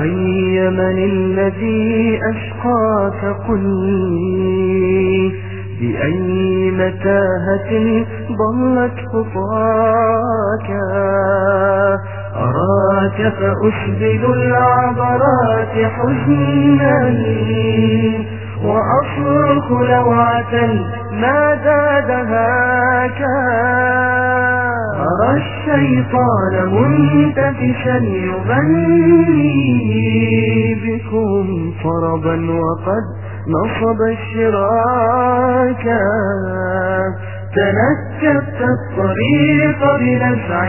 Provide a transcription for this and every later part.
أخي من الذي أشقاك قل لي بأي متاهة ضلت خطاك أراك فأسبل العبرات حزنا وأصرخ لوعة ما زادهاك أرى الشيطان منتفشا يغني بكم طربا وقد نصب الشراك تنكبت الطريق بنزع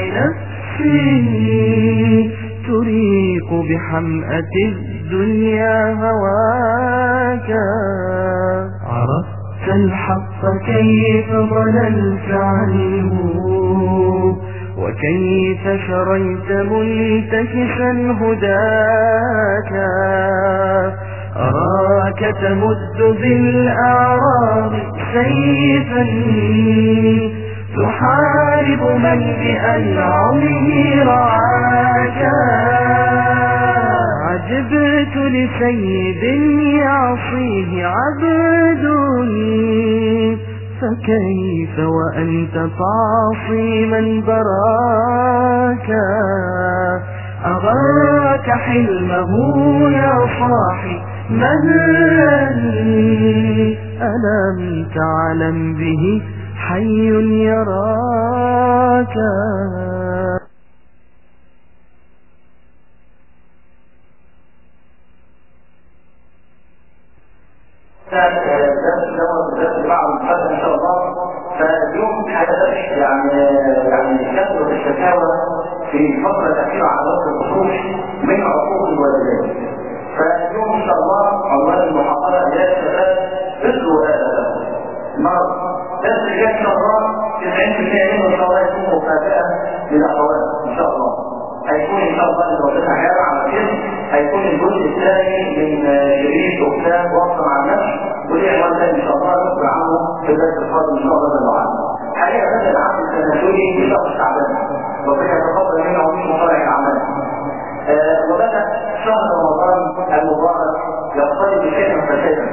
نفسي تريق بحمأة الدنيا هواك عرفت الحق كيف ضللت عنه وكيف شريت منتكسا هداك أراك تمد بالأعراض سيفا تحارب من بأنعمه رعاك عجبت لسيد يعصيه عبد فكيف وأنت تعصي من براك أغرك حلمه يا صاحي مهلا ألم تعلم به حي يراك ان شاء الله فاليوم حدث يعني يعني كثرة الشكاوى في الفترة الأخيرة على وقت الخصوص من عقوق الوالدين فاليوم إن شاء الله عنوان المحاضرة يا شباب اصلوا هذا مرض بس إن شاء الله 90% منه إن شاء الله يكون مفاجأة للأخوات إن شاء الله هيكون إن شاء الله إذا وجدنا حياة على كده هيكون الجزء الثاني من شريط أختان وصل مع النفس وليه عنوان ثاني إن شاء الله نذكر عنه في الدرس القادم إن شاء الله جل وعلا. حاليا هذا العام التنازلي في شهر شعبان ربنا يتقبل منا ومنكم صالح الأعمال. آه وبدأ شهر رمضان المبارك يقتضي بشيء فسادا.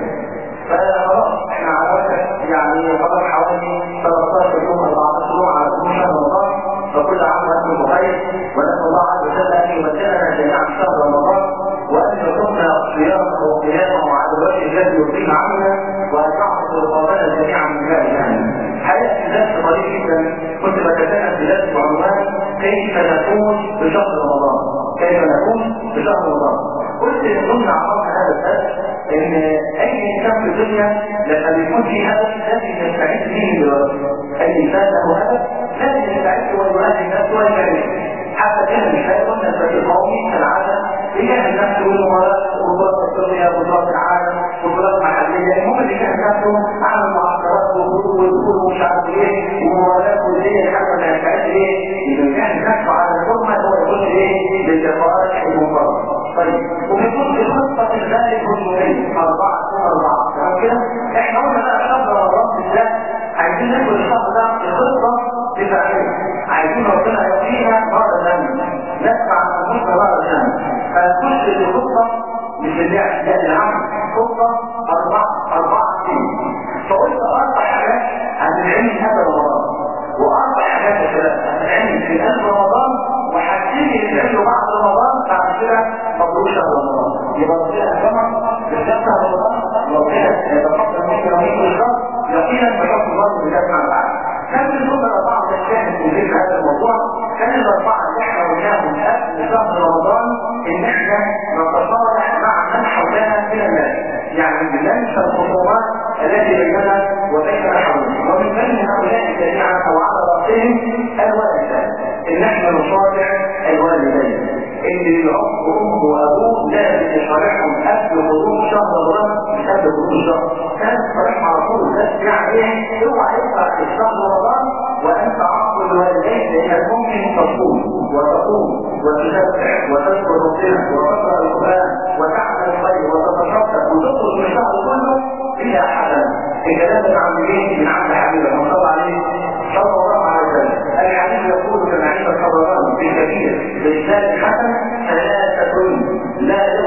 فخلاص احنا على وشك يعني خلاص حوالي 13 يوم 14 يوم على دخول شهر رمضان فكل عام وانتم بخير ونسال الله عز وجل ان يمتعنا جميعا شهر رمضان وان يرزقنا صيامه وقيامه على الوجه الذي يرضيه عنا وان يعطي رقابنا جميعا من ذلك حقيقه في درس طريق جدا كنت بتكلم في درس بعنوان كيف نكون في شهر رمضان كيف نكون في شهر رمضان قلت من ضمن اعراض هذا الدرس ان اي انسان في الدنيا لما بيكون في هدف لازم يستعد به دلوقتي اي انسان له هدف لازم يستعد ويؤدي نفسه ويجري حتى كان المثال قلنا الفريق القومي كالعاده بيجهز نفسه بالمباراه بطولات افريقيا بطولات العالم بطولات محليه المهم اللي يجهز نفسه على المعسكرات والخروج والدخول ومش عارف ايه ومباريات وديه حتى ما يستعد ايه يبقى يجهز نفسه على الفورمه هو يخش ايه للقاءات المباراه طيب وبيكون في خطه ذلك الجمهوريه اربعه ثم اربعه تمام كده احنا قلنا بقى شهر رمضان بالذات عايزين ناكل الشهر ده بخطه دفاعيه عايزين ربنا يعطينا مرة ثانية نسمع الخطة مرة ثانية فكل في خطة مش اللعب لا العمل خطة أربعة أربعة سنين فقلت أربع حاجات هتتعمل هذا رمضان وأربع حاجات يا شباب هتتعمل في هذا رمضان وحاجتين يتعملوا بعد رمضان بعد كده مبروك شهر رمضان يبقى ربنا أكرمك بالشهر رمضان ربنا يتقبل منك ومنك الشهر يقينا بحكم الله بجد مع بعض كان من ضمن الأربعة اللي كانت في ذكر هذا الموضوع كان الأربعة اللي احنا قلناهم قبل شهر رمضان إن احنا نتصالح مع من حولنا من الناس يعني بننسى الخصومات التي بيننا وبين حولنا ومن بين هؤلاء جميعا أو على رأسهم الوالدان إن احنا نصالح الوالدين ان الاب وام وابوه لازم يصالحهم قبل خروج شهر رمضان مش قبل خروج الشهر كانت صالحهم على طول بس يعني ايه اوعى يطلع في شهر رمضان وانت عقل الوالدين لانك ممكن تصوم وتقوم وتسبح وتذكر ربنا وتقرا القران وتعمل الخير وتتصدق وتخرج من الشهر كله بلا حسنه الكلام ده عن مين؟ من عند حبيبك صلى عليه صلى الله عليه وسلم الحديث يقول كما عند الطبراني في كثير بالذات الحسن ثلاثة لا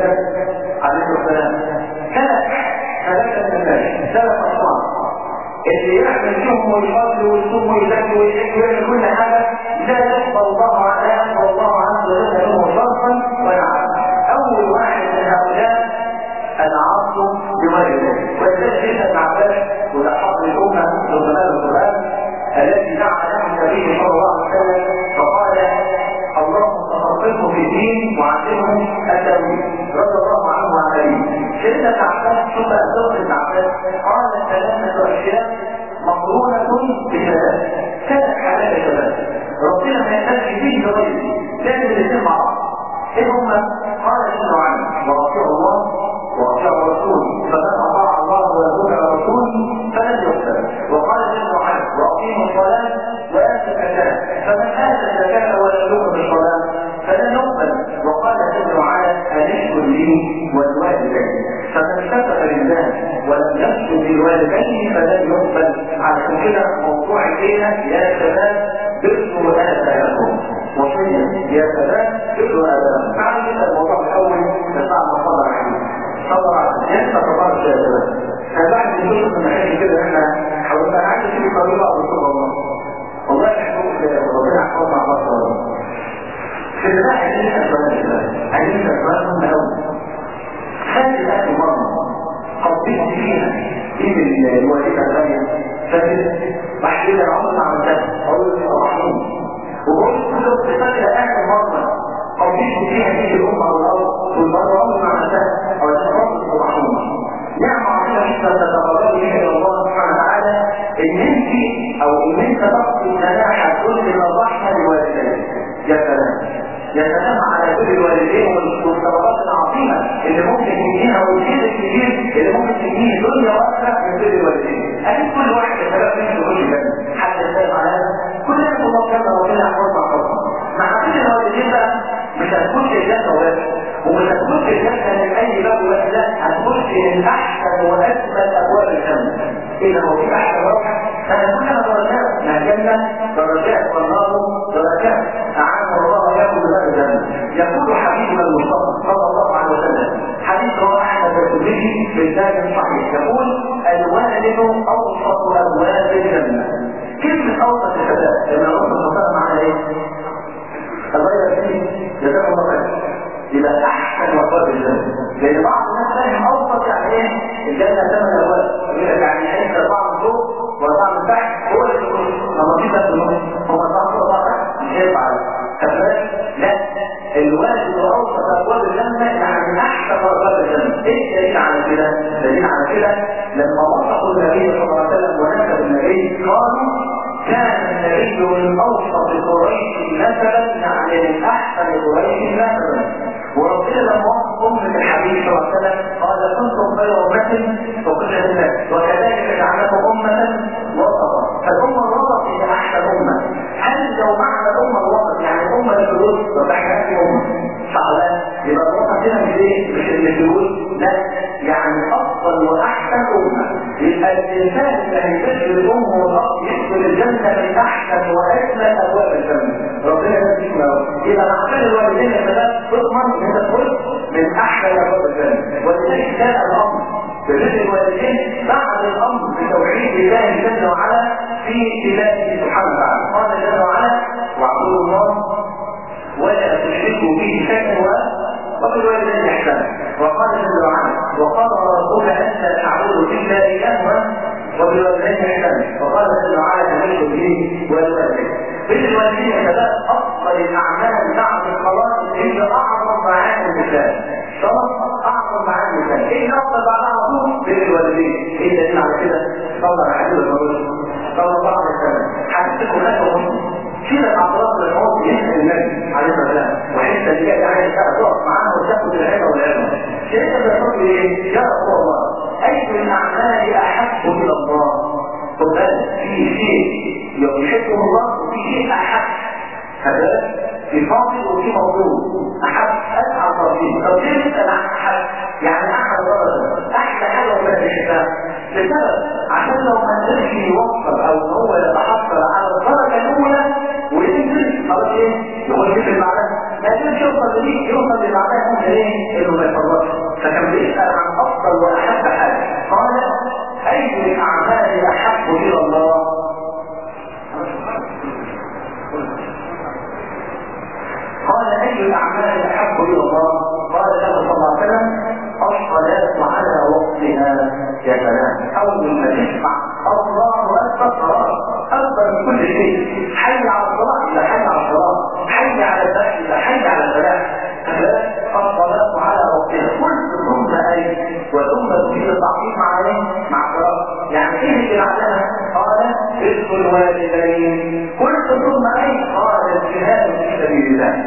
الكتاب عليه السلام ثلاث ثلاثة الناس ثلاث أصناف اللي يعمل فيهم ويصلي ويصوم ويزكي ويحج ويعمل كل حاجة لا يقبل الله عنه لا يقبل الله عز وجل منه صرفا ولا عدلا أول واحد من هؤلاء العاص بغير ذلك ولذلك ليس ابن عباس وده حضر الأمة من زمان القرآن الذي دعا له النبي صلى الله عليه وسلم فقال اللهم تفقهه في الدين وعلمه التأويل رضي الله عنه وعن أبيه سيدنا ابن عباس ثم أسرت ابن عباس قال ثلاثة أشياء مقرونة بثلاث ثلاث حالات يا شباب ربنا ما يحتاج فيه لغيره لازم الاثنين مع بعض ايه هما؟ قال جل وعلا واطيعوا الله واطيعوا الرسول فمن اطاع الله ويطيع الرسول فلن يحسن وقال جل وعلا واقيموا الصلاه واتوا الزكاه فمن اتى الزكاه ولم يؤمن بالصلاه فلن يقبل وقال جل وعلا ان اشكر لي ولوالدي فمن كفر لله ولم يشكر لوالديه فلن يقبل علشان كده موضوع الليله يا شباب بروا اباءكم وصيه يا شباب بروا اباءكم تعالوا نبدا الموضوع الاول بتاع المصطلح الحديث صبر على انت صبرت يا شباب فبعد نشوف المشاكل كده احنا حاولنا عايز في طريقه او رسول الله والله يحفظك ربنا يحفظنا على الله في البداية عايزين نسأل سؤال عايزين نسأل سؤال مهم قوي خلي الأكل مرة قضيت فيها في الوالدة الغالية فاكر بحكي لها العمر مع الدم أقول له رحيم وبقول كل فاكرة آخر مرة قضيت فيها في الأمة والأرض والمرة عمر مع الدم أو الأرض الرحيم نعمة عظيمة جدا تتقرب بها إلى الله سبحانه وتعالى إن أنت أو إن أنت تقضي مناحة كل ما ضحى لوالديك يا سلام يا سلام على كل الوالدين والصدقات العظيمة اللي ممكن تجيها والخير الكبير اللي ممكن تجيه دنيا واخرة من كل الوالدين أكيد كل واحد يا شباب منه كل جنة حتى السلام على هذا كلنا الله كما ربنا يحفظنا حفظنا مع كل الوالدين بقى مش هتخش الجنة وبس ومش هتخش الجنة من أي باب وبس لا هتخش من أحسن وأجمل أبواب الجنة إذا هو في أحسن روحة فنكون درجات ما الجنة درجات والنار درجات أعانه الله يأخذ باب الجنة يقول حبيبنا المصطفى صلى الله عليه وسلم حديث رواه أحمد الترمذي في الكتاب الصحيح يقول الوالد أوسط أبواب الجنة كلمة أوسط يا شباب لما الرسول صلى الله عليه وسلم معنى إيه؟ الغير فيه جزاكم الله خير يبقى احسن مقابل الجنه لان بعض الناس فاهم اوسط يعني ايه الجنه ثمان ابواب يقول لك يعني انت اربعه من فوق واربعه من تحت هو اللي في النص لما في بس النص هم اربعه فوق واربعه تحت مش هينفع كذلك لا الواجب اوسط ابواب الجنه يعني احسن ابواب الجنه ايه دليل على كده؟ دليل على كده لما وصفوا النبي صلى الله عليه وسلم ونسب النبي قالوا كان النبي من اوسط قريش نسبا يعني من احسن قريش نسبا وربنا لما وصف أمة الحبيب صلى الله عليه وسلم قال كنتم خير أمة وكل الناس وكذلك جعلكم أمة وسطا فالأمة الوسط هي أحسن أمة هل لو معنى الأمة الوسط يعني الأمة الفلوس لو تحتاج أمة صح ولا يبقى الوسط هنا مش ايه مش الفلوس لا يعني أفضل وأحسن أمة يبقى الإنسان اللي هيفشل الأم والأب يدخل الجنة من أحسن وأجمل أبواب الجنة ربنا يديك يبقى مع كل الوالدين يا شباب تضمن ان تدخل من احسن ابواب الجنه ولذلك كان الامر ببر الوالدين بعد الامر بتوحيد الله جل وعلا في عباده سبحانه وتعالى قال جل وعلا واعبدوا الله ولا تشركوا به شيئا وبالوالدين احسانا وقال جل وعلا وقضى ربك الا تعبدوا الا اياه وبالوالدين احسانا وقال جل وعلا تمشوا به والوالدين بالوالدين يا شباب افضل الاعمال بعد الصلاه هي اعظم معاني الاسلام صلاه اعظم معاني الاسلام ايه افضل بعدها على طول بالوالدين ايه دليل على كده صلى على الرسول صلى الله عليه وسلم حدثكم لكم كده عضلات الحوض يسأل النبي عليه الصلاه والسلام وحتى اللي جاي عايز تقف معاه وتاخد العلم والعلم كيف بيقول ايه يا رسول الله اي الاعمال احب الى الله وبل في شيء يحبه الله وفي شيء احب هذا في فاضل وفي موضوع احب اسعى ترتيب طب ليه نسال عن احب يعني احد درجه احلى حاجه ولا بحبها لسبب عشان لو ما قدرش يوصل او هو يتحصل على الدرجه الاولى وينزل خلاص ايه يقول في المعنى ما قدرش يوصل ليه يوصل للمعنى هم ايه انه ما يفرطش اول ما تسمع الله اكبر خلاص اكبر من كل شيء حي على الصلاه يبقى حي على الصلاه حي على الفلاح يبقى حي على الفلاح الصلاة على ربها كل ثم أي وثم تريد التعقيد مع ايه؟ مع الصلاة يعني ايه اللي بعدها؟ قال رزق الوالدين كل ثم أي قال الجهاد في سبيل الله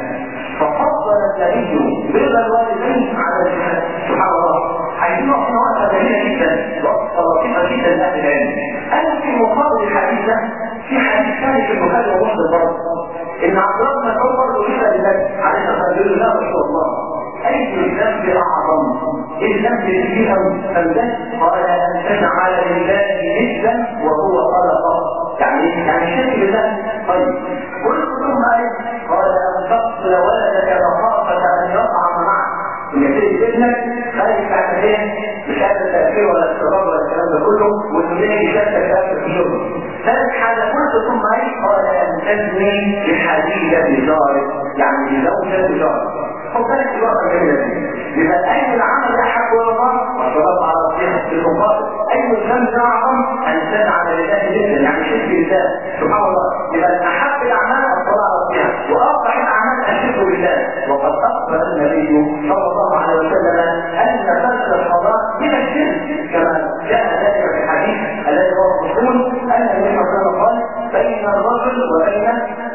ففضل النبي رضا الوالدين على الجهاد سبحان الله عايزين نقطة وقفة جميلة جدا وقفة لطيفة جدا لأهل العلم أنا في مقابل الحديث ده في حديث ثاني في البخاري ومسلم برضه ان عبد الله بن مسعود برضه كده لله عليه الصلاه والسلام لا رسول الله اي الذنب اعظم الذنب فيه فالذنب قال ان تجعل لله ندا وهو خلقه يعني يعني الشرك بالله طيب قلت ثم ايه قال ان تقتل ولدك مخافه ان يطعم معك يبتدي ابنك خارج بعد ايه مش قادر تاثير ولا استقرار ولا الكلام ده كله وتلاقي شكلك تاثير في الشغل ثالث حاجه قلت ثم ايه قال ان تزني بحديده جارك يعني بزوجه جارك خد بالك الوقت الجميله دي يبقى اي العمل احب الى الله والصلاه على الصيحه في المقابل اي الذنب اعظم ان تجعل لله جدا يعني شرك بالله سبحان الله يبقى احب الاعمال الصلاه على الصيحه واقبح الاعمال الشرك بالله وقد اخبر النبي صلى الله عليه وسلم ان ترك الصلاه من الشرك كما جاء ذلك في الحديث الذي هو مسلم ان النبي صلى الله عليه وسلم قال بين الرجل وبين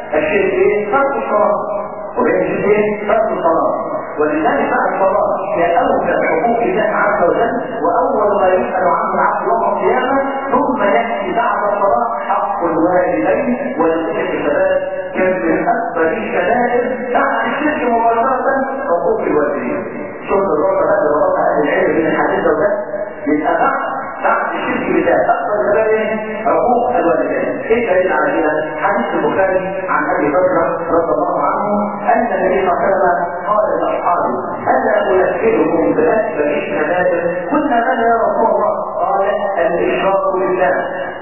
الشرك ترك الصلاه وبين الشرك ترك الصلاه ولذلك بعد الصلاه هي اوجب حقوق الله عز وجل واول ما يسال عنه العبد يوم القيامه ثم ياتي بعد الصلاه حق الوالدين والذكر الشباب كان من اكبر الكبائر بعد الشرك مباشره حقوق الوالدين شوف الرابع هذا الرابع اهل العلم من الحديث ده يبقى بعد بعد الشرك بالله اكبر الكبائر حقوق الوالدين ايه دليل على كده؟ حديث البخاري عن ابي بكر رضي الله عنه ان النبي صلى الله عليه وسلم قال لاصحابه الا انبئكم باكبر الكبائر قلنا بلى يا رسول الله قال الاشراك بالله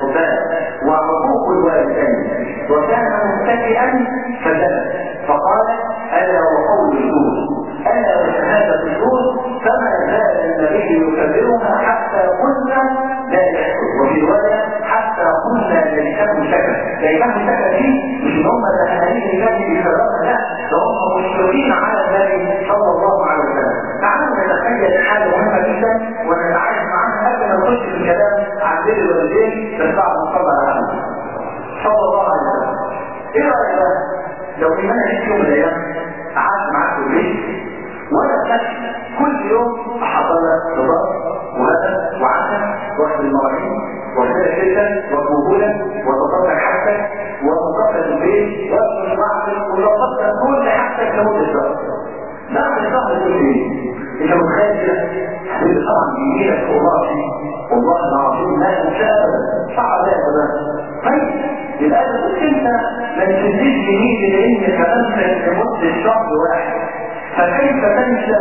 وعقوق الوالدين وكان متكئا فسلم فقال الا وقول الزور الا وشهاده الزور فما زال النبي يكبرها حتى قلنا لا يحكم وفي روايه حتى قلنا للكم شكا لانه شكا دي مش هم الاهاليين الذي بيكررها لا ده هم مشرفين على النبي صلى الله عليه وسلم تعالوا نتخيل حاجه مهمه جدا ونتعايش معاها قبل ما نخش في الكلام عن بر الوالدين بس بعد ما نصلي على النبي صلى الله عليه وسلم ايه رايك بقى لو ايمانك في يوم من الايام قعدت معاك في البيت وانا كنت كل يوم احضر لك فطار وغدا وعشاء واخد المواعين واغسلك جدا واطلبه وتطلع حاجتك وتطلع البيت واغسل معك ويظبط لك كل حاجتك لمده شهر بعد الشهر تقول ايه؟ انت متخيل كده؟ حبيبي طبعا بيجي لك والله والله العظيم لا تنسى ابدا صعب لا ابدا طيب يبقى اذا كنت انت ما تسديش جميل لان كلامك لمده شهر واحد فكيف تنسى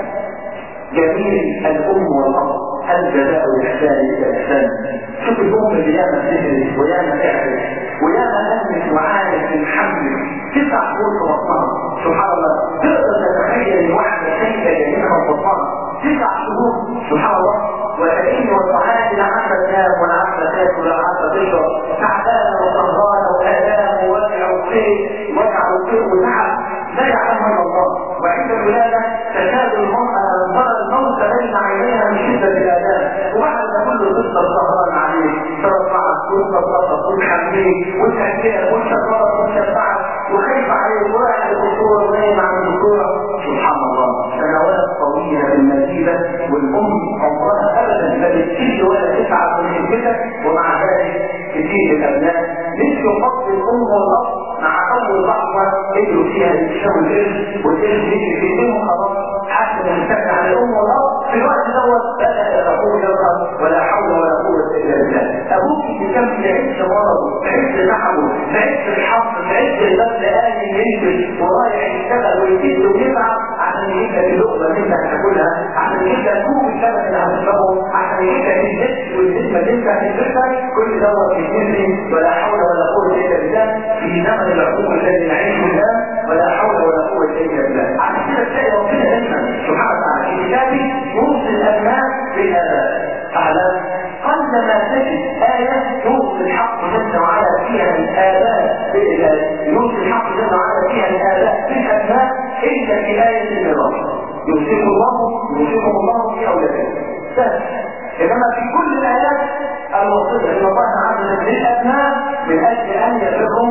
جميل الام والاب هل جزاء الاحسان الا احسان شوف الام اللي ياما تهرس وياما تعرف وياما امنت وعانت من حمل تسع شهور في بطنها سبحان الله تقدر تتخيل الواحده كيف جميلها بطنها تسع شهور سبحان الله وتعين وتعاني لا عارفه تنام ولا عارفه تاكل ولا عارفه تشرب تعبانه وسهرانه والام ووجع وخير وجع وخير وتعب لا يعلمها الا الله وعند الولاده تكاد المراه ان ترى الموت بين عينيها من شده الالام وبعد ده كله تفضل سهران عليه ترفعك وتفضل وتحميه وتهدئه وتشكرك وتشفعك وخايف عليه ورايح للدكتور ونايم عند الدكتوره سبحان الله سنوات طويله بالنتيجه والام عمرها ابدا لا بتشيل ولا تتعب من خدمتك ومع ذلك تجيب الابناء مثل فضل الام والاب مع اول لحظه قدروا فيها يكشفوا القرش والقرش يجري في ايديهم خلاص حتى يمسكنا على الام والاب في الوقت دوت بدا يقول يرقى ولا حول ولا قوه الا بالله ابوك اللي كان في عز مرضه في عز تعبه في عز الحظ في عز البذل قال ينزل ورايح يشتغل ويزيد ويتعب عشان يجيب لك اللقمه اللي انت هتاكلها عشان يجيب لك كوب السمك اللي هتشربه عشان يجيب لك الزيت والجسم اللي انت هتلبسها كل دوت يتنزل ولا حول ولا قوه الا بالله في زمن العقوق الذي نعيشه الان ولا حول ولا قوه الا بالله عشان كده تلاقي ربنا دايما سبحانه وتعالى في كتابه يوصي الابناء بالاباء اعلم قلما فيها الآباء يوصي الحق جل وعلا فيها الآباء في الأبناء إلا في آية الميراث يوصيكم الله يوصيكم الله في أولادكم سهل إنما في كل الآيات الوصية إن الله عز وجل للأبناء من أجل أن يبرهم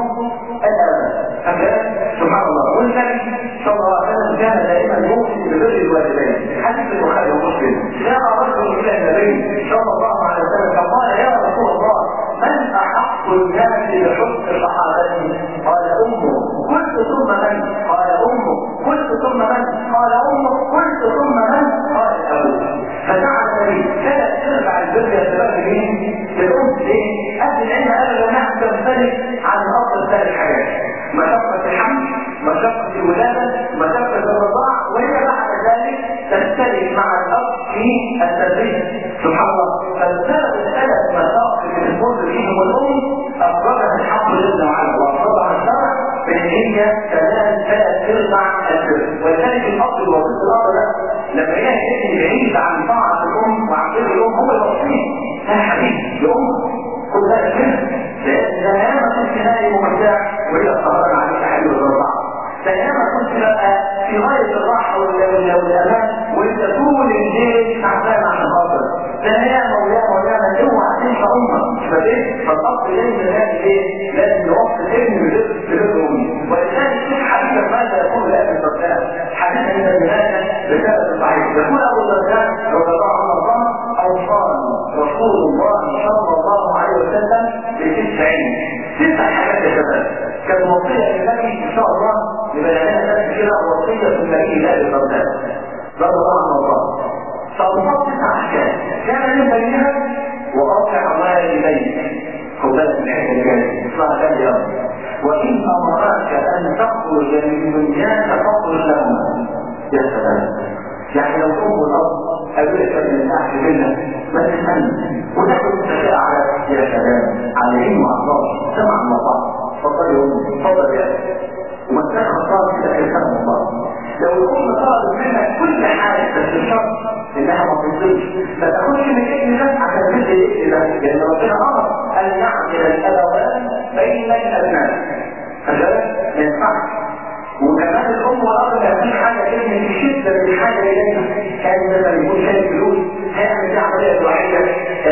الآباء فكان سبحان الله والنبي صلى الله عليه وسلم كان دائما يوصي ببر الوالدين حديث البخاري ومسلم جاء رجل إلى النبي صلى الله عليه وسلم فقال يا رسول الله من أحق الناس بحسن صحابته قال أمه قلت ثم من قال أمه قلت ثم من قال أمه قلت ثم من قال أبوه فجعل النبي ثلاث ارباع البر يتبادل مين؟ للأم ليه؟ أهل العلم قالوا لا تمتلك عن أفضل ثلاث حاجات مشقة الحمل مشقة الولادة مشقة الرضاع وهي بعد ذلك تختلف مع الأب في التدريب سبحان الله فالسبب الثلاث مشاق اللي بتمر فيهم الأم أفرادها الحق جل وعلا وأفرادها الشرع بأن هي ثلاث ثلاث ارباع البر ولذلك الأب الوظيفة الأب ده لما يلاقي ابن بعيد عن طاعة الأم وعن بر الأم هو يوصيه يا حبيبي لأمك خد بالك منها لأن أيام كنت نايم ومرتاح وهي صبرا عليك حبيب الرضاعة أيام كنت بقى في غاية الراحة والأمان وأنت طول الليل تعبان عشان خاطر ده يا مولانا مولانا اوعى تنسى امك فايه فالاب لازم لازم ايه لازم يوصل ابن برزق امي ولذلك شوف حديث ماذا يقول لابي الدرداء حديث من البلاد رسالة صحيح يقول ابو الدرداء رضي الله عنه وارضاه اوصاني رسول الله صلى الله عليه وسلم بتسعين تسع حاجات يا شباب كان وصية للنبي ان شاء الله يبقى لنا ناس كده وصية النبي لابي الدرداء رضي الله عنه وارضاه فالنص تسع احكام كان من بينها وقطع والديك خد بالك من الحته الجايه اسمها كام يوم وان امراك ان تخرج من دنياك فاخرج لهما يا سلام يعني لو ام الاب قابلت من تحت منك ما تسالني وتاخد التشاء على يا سلام على عين وعطاش سمع الله اتفضل يا امي اتفضل يا وما تاخد خطاب كده كلام الله لو الام طلبت منك كل حاجه بس الشرط انها ما تصدقش ما تاخدش من ابن ده عشان تدي الابن ده لان ربنا امر ان يعمل الابوان بين الابناء فذلك ما ينفعش وكمان الام والاب ما فيش حاجه كلمه في شده من حاجه اليها كان مثلا يكون شايل فلوس هيعمل دي عمليه دعائيه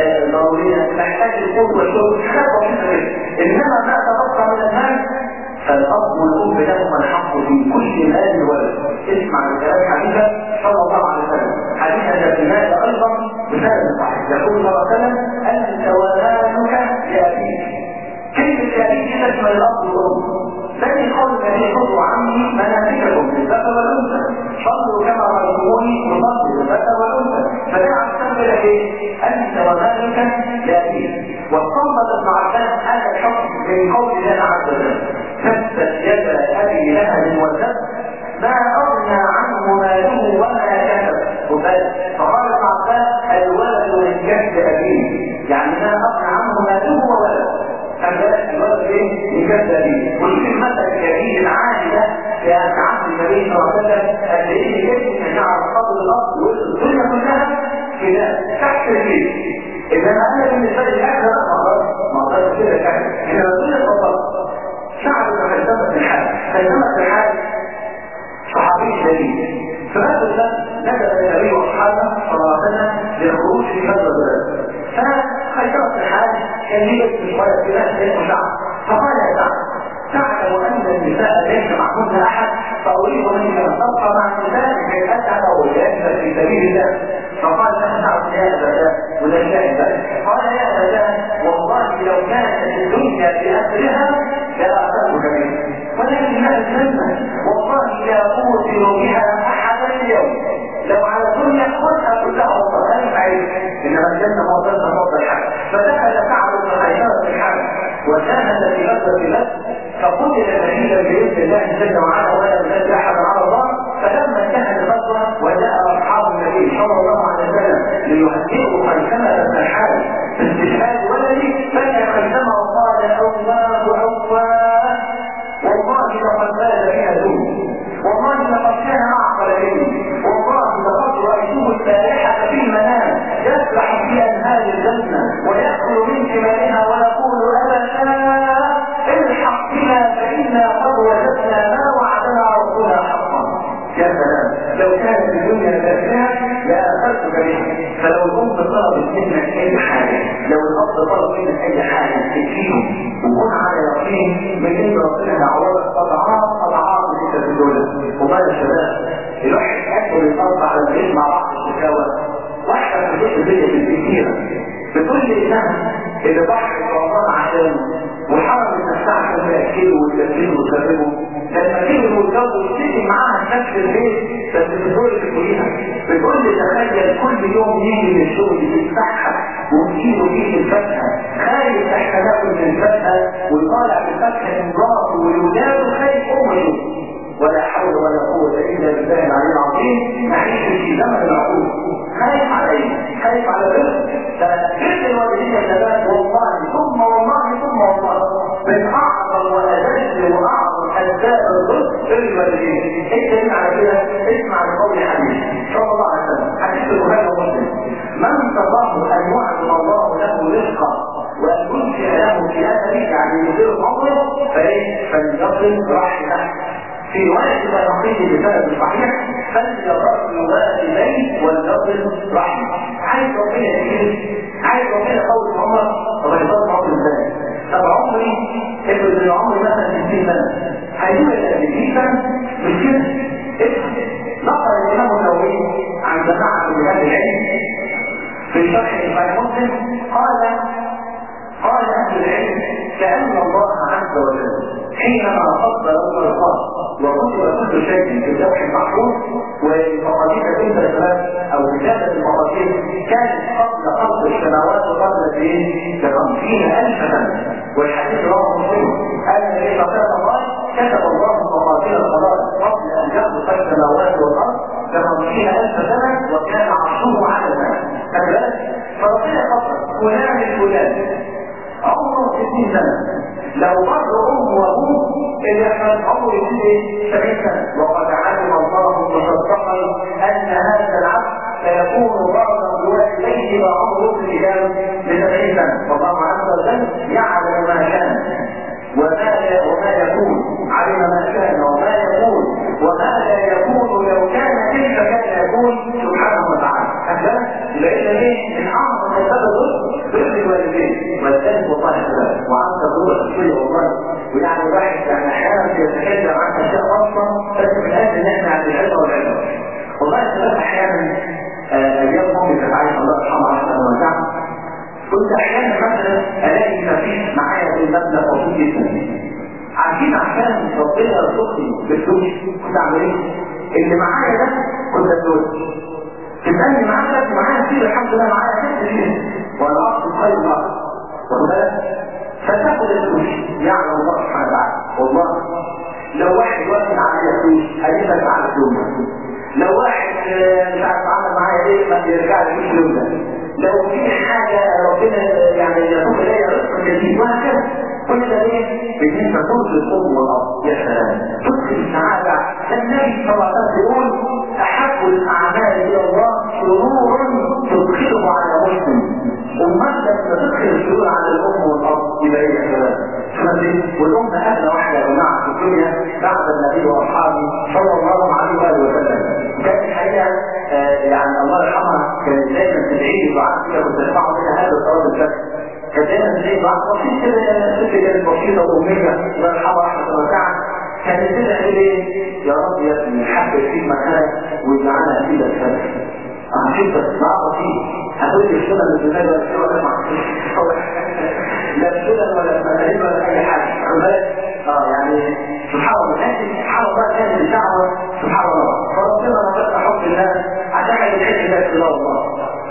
ضروريه محتاج القوه والشغل حاجات بسيطه كده انما ما تبقى من المال فالاب والام لهم الحق في كل مال الولد اسمع الكلام حديثا صلى الله عليه وسلم حديثا في هذا ايضا بسبب صحيح يقول صلى الله عليه وسلم انت ومالك لابيك كلمه لابيك تشمل الاب والام بني قول النبي خذوا عني مناسككم الذكر والانثى صلوا كما رايتموني نصلي الذكر والانثى فجعل تنبه ايه انت ومالك لابيك واستنبط ابن عباس هذا الحكم من قول الله عز وجل تبت يد ابي لهب وتب ما اغنى عنه ماله وما كسب وبل فقال ابن عباس الولد من كسب ابيه يعني ما اغنى عنه ماله وولده أما الولد ايه؟ من كسب ابيه وشوف المثل الجميل العالي ده في عهد النبي صلى الله عليه وسلم قد ايه يجب ان يعرف قدر الارض والدنيا كلها كده تحت البيت انما انا بالنسبه لي الاكل لا ما اقدرش ما اقدرش كده الاكل انما الدنيا اتفضل شعب تقدمت في الحال قدمت في الحال صحابي شديد فهذا ده نزل النبي واصحابه صلى الله عليه وسلم للخروج في هذا البلد فخيرت الحال كان لي بس شويه كده اسمه سعد فقال يا سعد تعلم ان النساء ليس معهن احد فاريد منك ان تبقى مع النساء كي اتعب وجاهد في سبيل الله فقال له سعد يا ابدا ولا شاهد قال يا ابدا والله لو كانت الدنيا باسرها لاتتك بها ولكن ما الجنه والله لا اوثر بها احدا اليوم لو على الدنيا خذها كلها والله انا بعيد انما الجنه ما ظل فضل الحق فدخل سعد بن خيرات الحق وجاهد في غزوه بدر فقتل شهيدا باذن الله جل وعلا ولا يزال احد على الله فلما انتهت الغزوه وجاء اصحاب النبي صلى الله عليه وسلم ليهدئوا خيثمه بن الحارث باستشهاد ولده فجاء خيثمه وقال الله اواه والله لقد بال بها دون والله لقد كان اعقل مني والله لقد رايته البارحه في المنام يسبح في انهار الجنه وياكل من ثمارها ويقول ابدا يمسك بها فلو الام طلبت منك اي حاجه لو الاب طلب منك اي حاجه تكفيهم وكن على يقين من ان ربنا يعوضك اضعاف اضعاف اللي انت بتقولها وبعد الشباب الواحد ياكل الارض على البيت مع بعض الشكاوى واحده في البيت الدنيا كتيره بتقول لي انها اللي ضحت رمضان عشان وحرم نفسها عشان تاكله وتاكله وتشربه لما كبر واتجوز وتيجي معاها شكل البيت بس بتقول لي تقوليها بتقول لي تخيل كل يوم يجي من الشغل يفتحها وتجيله فيه الفاكهه خايف احنا ناكل من الفاكهه ويطالع بالفاكهه من مراته ولاولاده خايف امه ولا حول ولا قوة إلا بالله العلي العظيم نعيش في زمن العقول خايف عليه خايف على الرزق فكل الوالدين الشباب والله ثم والله ثم والله من أعظم وأجل وأعظم أسباب الرزق في الوالدين إنت على كده اسمع لقول حديث صلى الله عليه وسلم حديث البخاري ومسلم من تظاهر أن يعظم الله له رزقا وأن ينشئ له في هذا يعني يدير عمره فإيه فليصل رحمه في رواية تنقيد بسبب صحيح فليضر والديه وليصل رحمه عايز ربنا يجيب عايز ربنا قول عمر رضي الله عنه ازاي طب عمري افرض ان عمري مثلا 60 سنه هيجيب ال 60 سنه مش كده افهم نقل الامام النووي عن جماعه من اهل العلم في شرح الإمام مسلم قال قال أهل العلم كأن الله عز وجل حينما فضل الله وكتب كل شيء في اللوح المحفوظ ومقادير تلك الثلاث او كتابه المقادير كانت قبل خلق السماوات وقبل ايه؟ بخمسين الف سنه والحديث رواه مسلم ان النبي صلى الله عليه وسلم قال كتب الله مقادير الخلائق قبل ان يخلق السماوات والارض بخمسين الف سنه وكان عرشه على الماء فكذلك فربنا قصر فلان الفلان عمره 60 سنه لو مر ام وابوه اللي كان عمره يجي 70 سنه وقد علم الله مصدقا ان هذا العبد سيكون بعضا بوالديه وعمره الى ل 70 سنه والله عز وجل يعلم ما كان وما وما يكون علم ما كان وما يكون وما لا يكون لو كان كيف كان يكون سبحانه وتعالى هذا لان ايه من اعظم اسباب الرزق بر الوالدين والثالث والله السلام وعن تقول الشيء والله ويعني الواحد يعني احيانا بيتكلم عن اشياء اصلا بس من اجل ان احنا عند العلم والعلم والله السلام احيانا ايام امي كانت عايشه الله يرحمها احسن ومتعها كنت احيانا مثلا الاقي مفيش معايا في المبلغ بسيط جدا عارفين عشان ربنا يرزقني بالفلوس كنت اعمل ايه؟ اللي معايا ده كنت اتجوز تسالني معايا معايا كتير الحمد لله معايا ست كتير والاصل خير الاصل واخد بالك؟ فتاخد الفلوس يعلم الله سبحانه وتعالى والله لو واحد واخد عليا فلوس هجيبك على فلوس لو واحد مش عارف عمل معايا ايه ما يرجع لي فلوس ده لو في حاجة ربنا يعني يقول إليها رزق جديد وهكذا كل ده ليه؟ بالنسبة تدخل الأم والأب يا سلام تدخل السعادة النبي صلى الله عليه وسلم يقول أحب الأعمال إلى الله سرور تدخله على مسلم ومن لما تدخل السرور على الأم والأب يبقى إيه يا سلام؟ والأم أغلى واحدة يا جماعة في الدنيا بعد النبي وأصحابه صلى الله عليه وآله وسلم كانت الحقيقة يعني الله يرحمها كانت دايما تدعي لي دعاء كده كنت اسمعه منها هذا صلاه الفجر كانت دايما تدعي دعاء بسيط كده ست كانت بسيطه واميه الله يرحمها رحمه وسعه كانت تدعي لي يا رب يا ابني حبب في مكانك واجعلها في الفجر هشوف بس دعاء بسيط هتقول لي السنه اللي في النبي ولا ولا لا السنن ولا المناهج ولا اي حاجه اه يعني سبحان الله سبحان الله كان الدعوه سبحان الله فربنا رزقنا حب الله عشان يحب ذات الله الله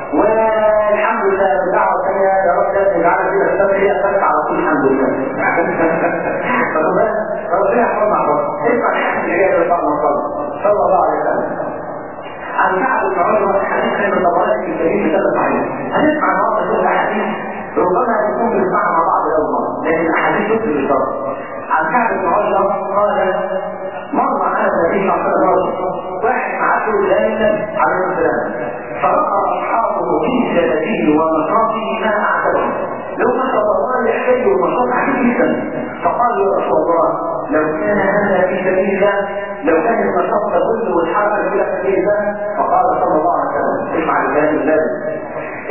والحمد لله الدعوه الثانيه يا رب اجعلنا فيها السبب هي السبب على طول الحمد لله ربنا يحفظنا على اسمع الحديث اللي جاي صلى الله عليه وسلم عن كعب بن عمر حديث من الطبراني في الكريم بسبب عليه هنسمع النهارده شويه احاديث ربما يكون بنسمعها مع بعض اول مره لكن الاحاديث تدخل الشر عن كعب بن عمر قال مر على النبي صلى الله عليه وسلم واحد معاه ليلا عليه السلام فرأى أصحابه في جلده ومصافه ما أعتبره لو ما شاء الله يحتاج المصاف عجيب جدا فقال يا رسول الله لو كان هذا في سبيل الله لو كان المصاف تظل والحركة في سبيل الله فقال صلى الله عليه وسلم افعل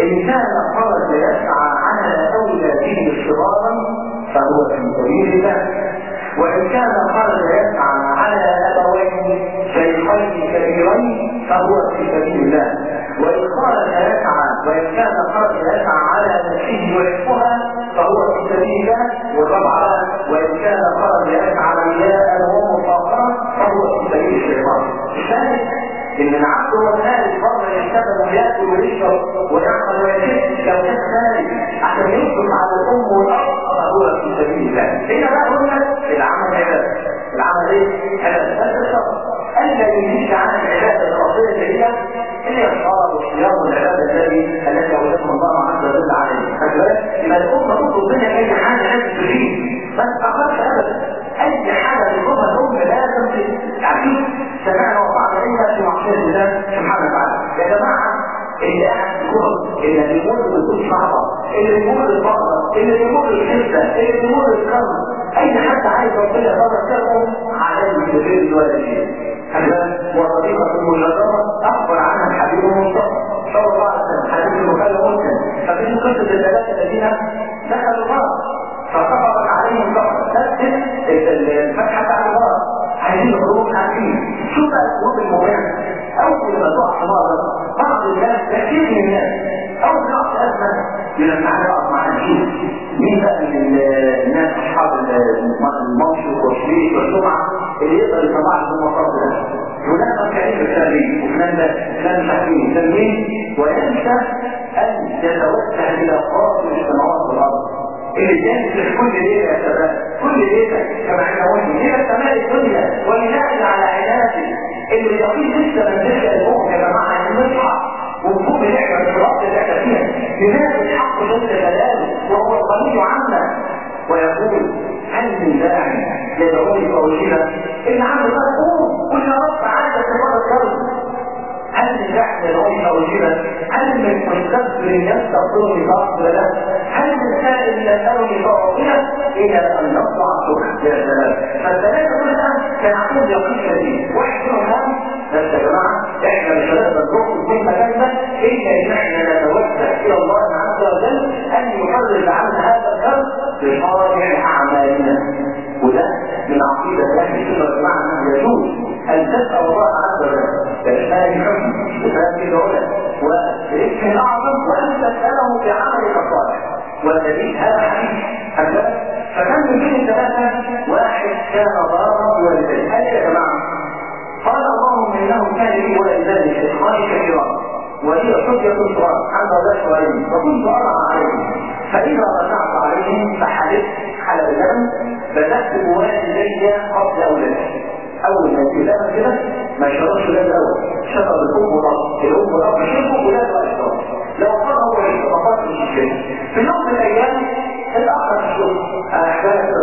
إن كان خرج يسعى على أولاده صغارا فهو في سبيل الله وإن كان خرج يسعى على أبوين شيخين كبيرين فهو في سبيل الله وإن خرج يسعى وإن كان خرج يسعى على نفسه ويحبها فهو في سبيل الله والرابعة وإن كان خرج يسعى رياء ومفاقرة فهو في سبيل الشيطان الثالث ان العبد هو الثالث بره يشتغل وياكل ويشرب ويعمل ويشد لو كان ثالث عشان ينفق على الام والاب فهو في سبيل الله هنا بقى قلنا العمل عباده العمل ايه؟ عباده بس الشرط الا يزيد عن العباده الاصليه هي هي الصلاه والصيام والعباده الذي التي اوجدها الله عز وجل عليه فكذلك يبقى الام تطلب منك اي حاجه لازم تريد بس تقدرش ابدا اي حاجه تطلبها الام لازم تعرفين سمعنا وطعنا الا في معصيه الله سبحانه وتعالى يا جماعه اللي قاعد في الكفر اللي بيمر بكل صعبه اللي بيمر بالفقر اللي بيمر بالحزه اللي بيمر بالكرم اي حد عايز ربنا يقدر كلمه عليه بخير الوالدين هذا وطريقه المجرده اخبر عنها الحبيب المصطفى صلى الله عليه وسلم حديث المكلم مسلم ففي قصه الثلاثه الذين دخلوا النار فسقطت عليهم سقط تسجد الفتحه بتاعت النار عايزين الخروج عارفين شوف بقى الخروج المهم اول ما تقع في مرض بعض الناس كثير من الناس اول ما يقع في ازمه لما يقف مع الجيل مين بقى من الناس اصحاب المنشط والشريك والسمعه اللي يقدر يطلع لهم المصاب ده فلان كريم التربيه وفلان ده فلان حكيم تنميه وينسى ان يتوسع الى قاصر السماوات والارض اللي جالس في كل ليله يا شباب كل ليله كما احنا قلنا ليله سماء الدنيا وبناء على عناده اللي يقين لسه ما نزلش المؤمن يا جماعه ان نصحى ونقوم بنعمه الرب اللي احنا فيها بناء الحق جل جلاله وهو الغني عنا ويقول هل من داعي يدعوني فوجيلا اللي عنده بقى قوم قل يا رب عندك المره الجايه هل من داعي يدعوني فوجيلا هل من مستغفر يستغفرني فاغفر له هل من سائل يسالني فاعطيه الى ان نطلع الصبح يا سلام فالثلاثه كلها كان عندهم يقين شديد واحد منهم كان بس يا جماعه احنا مش هنقدر نخرج من مكاننا الا ان احنا نتوسل الى الله عز وجل ان يفرج عنا هذا الكرب بصالح اعمالنا وده من عقيده اهل السنه والجماعه انه يجوز ان تسال الله عز وجل بإحسان الحكم بفهم العلا وباسمه الاعظم وان تساله بعملك الصالح والدليل هذا حديث هكذا فكان من بين الثلاثه واحد كان ضارا بوالديه قال يا جماعه قال اللهم انه كان لي ولدان شيخان كثيران وهي حجة صغار عند الله شوالين وكنت أرى عليهم فإذا رجعت عليهم فحلفت على الذنب بدأت بوالدي قبل أولادي أول ما يجي لها كده ما يشربش ولاد الأول شرب الأم والأب الأم والأب شربوا ولاد وأشرب لو قال هو يشرب فقط مش الشيء في يوم من الأيام الأخر في الشغل أحباب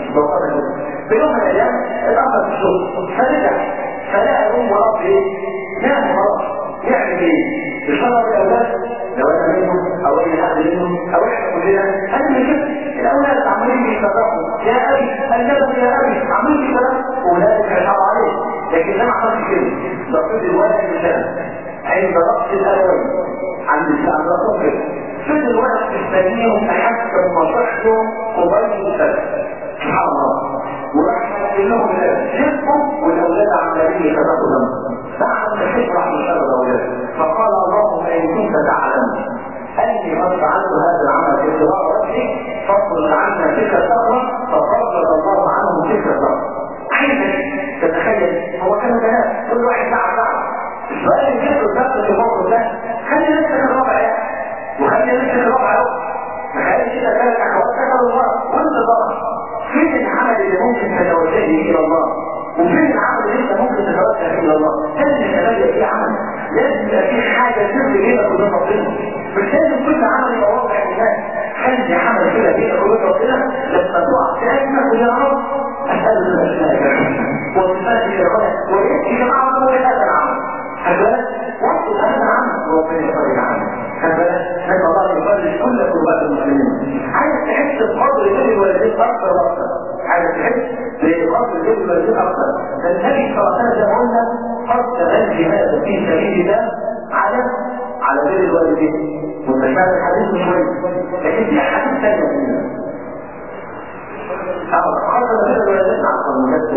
في يوم من الأيام الأخر في الشغل فرجع فلقى الأم والأب إيه؟ نام خلاص يعمل إيه؟ يشرب الأولاد لو أنا منهم أو أي حد منهم أو إحنا كلنا أنا من كده الأولاد عمالين بيصرفوا يا أبي الجبل يا أبي عمالين بيصرفوا أولادك هيصعب عليك لكن ده ما حصلش كده بقيت الولد مثال عند رأس الألوين عند عند رأسهم كده فضل الولد مستنيهم لحد ما صحته قبيل السنة سبحان الله وراح يقول لهم شركوا والأولاد عمالين يصرفوا لهم بعد ما تشرح من شر الأولاد فقال اللهم إن كنت تعلم أني قد فعلت هذا العمل في ابتغاء وجهك فاصرف عنا تلك الثغرة ففرج الله عنهم تلك الثغرة عايزك تتخيل هو كان كلام كل واحد ساعة ساعة السؤال اللي جاب الثغرة في الموقف ده خلي نفسك الرابع يا وخلي نفسك الرابع اهو تخيل كده ثلاث اخوات كفروا الله وانت ضرب فين العمل اللي ممكن تتوجه الى الله وفين العمل اللي انت ممكن تتوجه الى الله لازم يتبين فيه عمل لازم يبقى فيه حاجه سر بينك وبين ربنا مش لازم كل عمل يبقى واضح للناس خلي عمل كده بينك وبين ربنا لما تقع في ازمه ويا رب اسال الاسماء وصفات الشرعيه ويأتي جماعه هو هذا العمل هكذا وصل هذا العمل وربنا يفرج عنه هكذا نسال الله يفرج كل كربات المسلمين عايز تحس بقدر بين الوالدين اكثر واكثر عايز تحس بقدر بين الوالدين اكثر فالنبي صلى الله عليه وسلم قلنا قد تبني هذا في سبيل الله على على بين الوالدين الوالدين ومشاهد الحديث مش كويس لكن في حديث ثانيه فيها قال بر الوالدين عن قانونات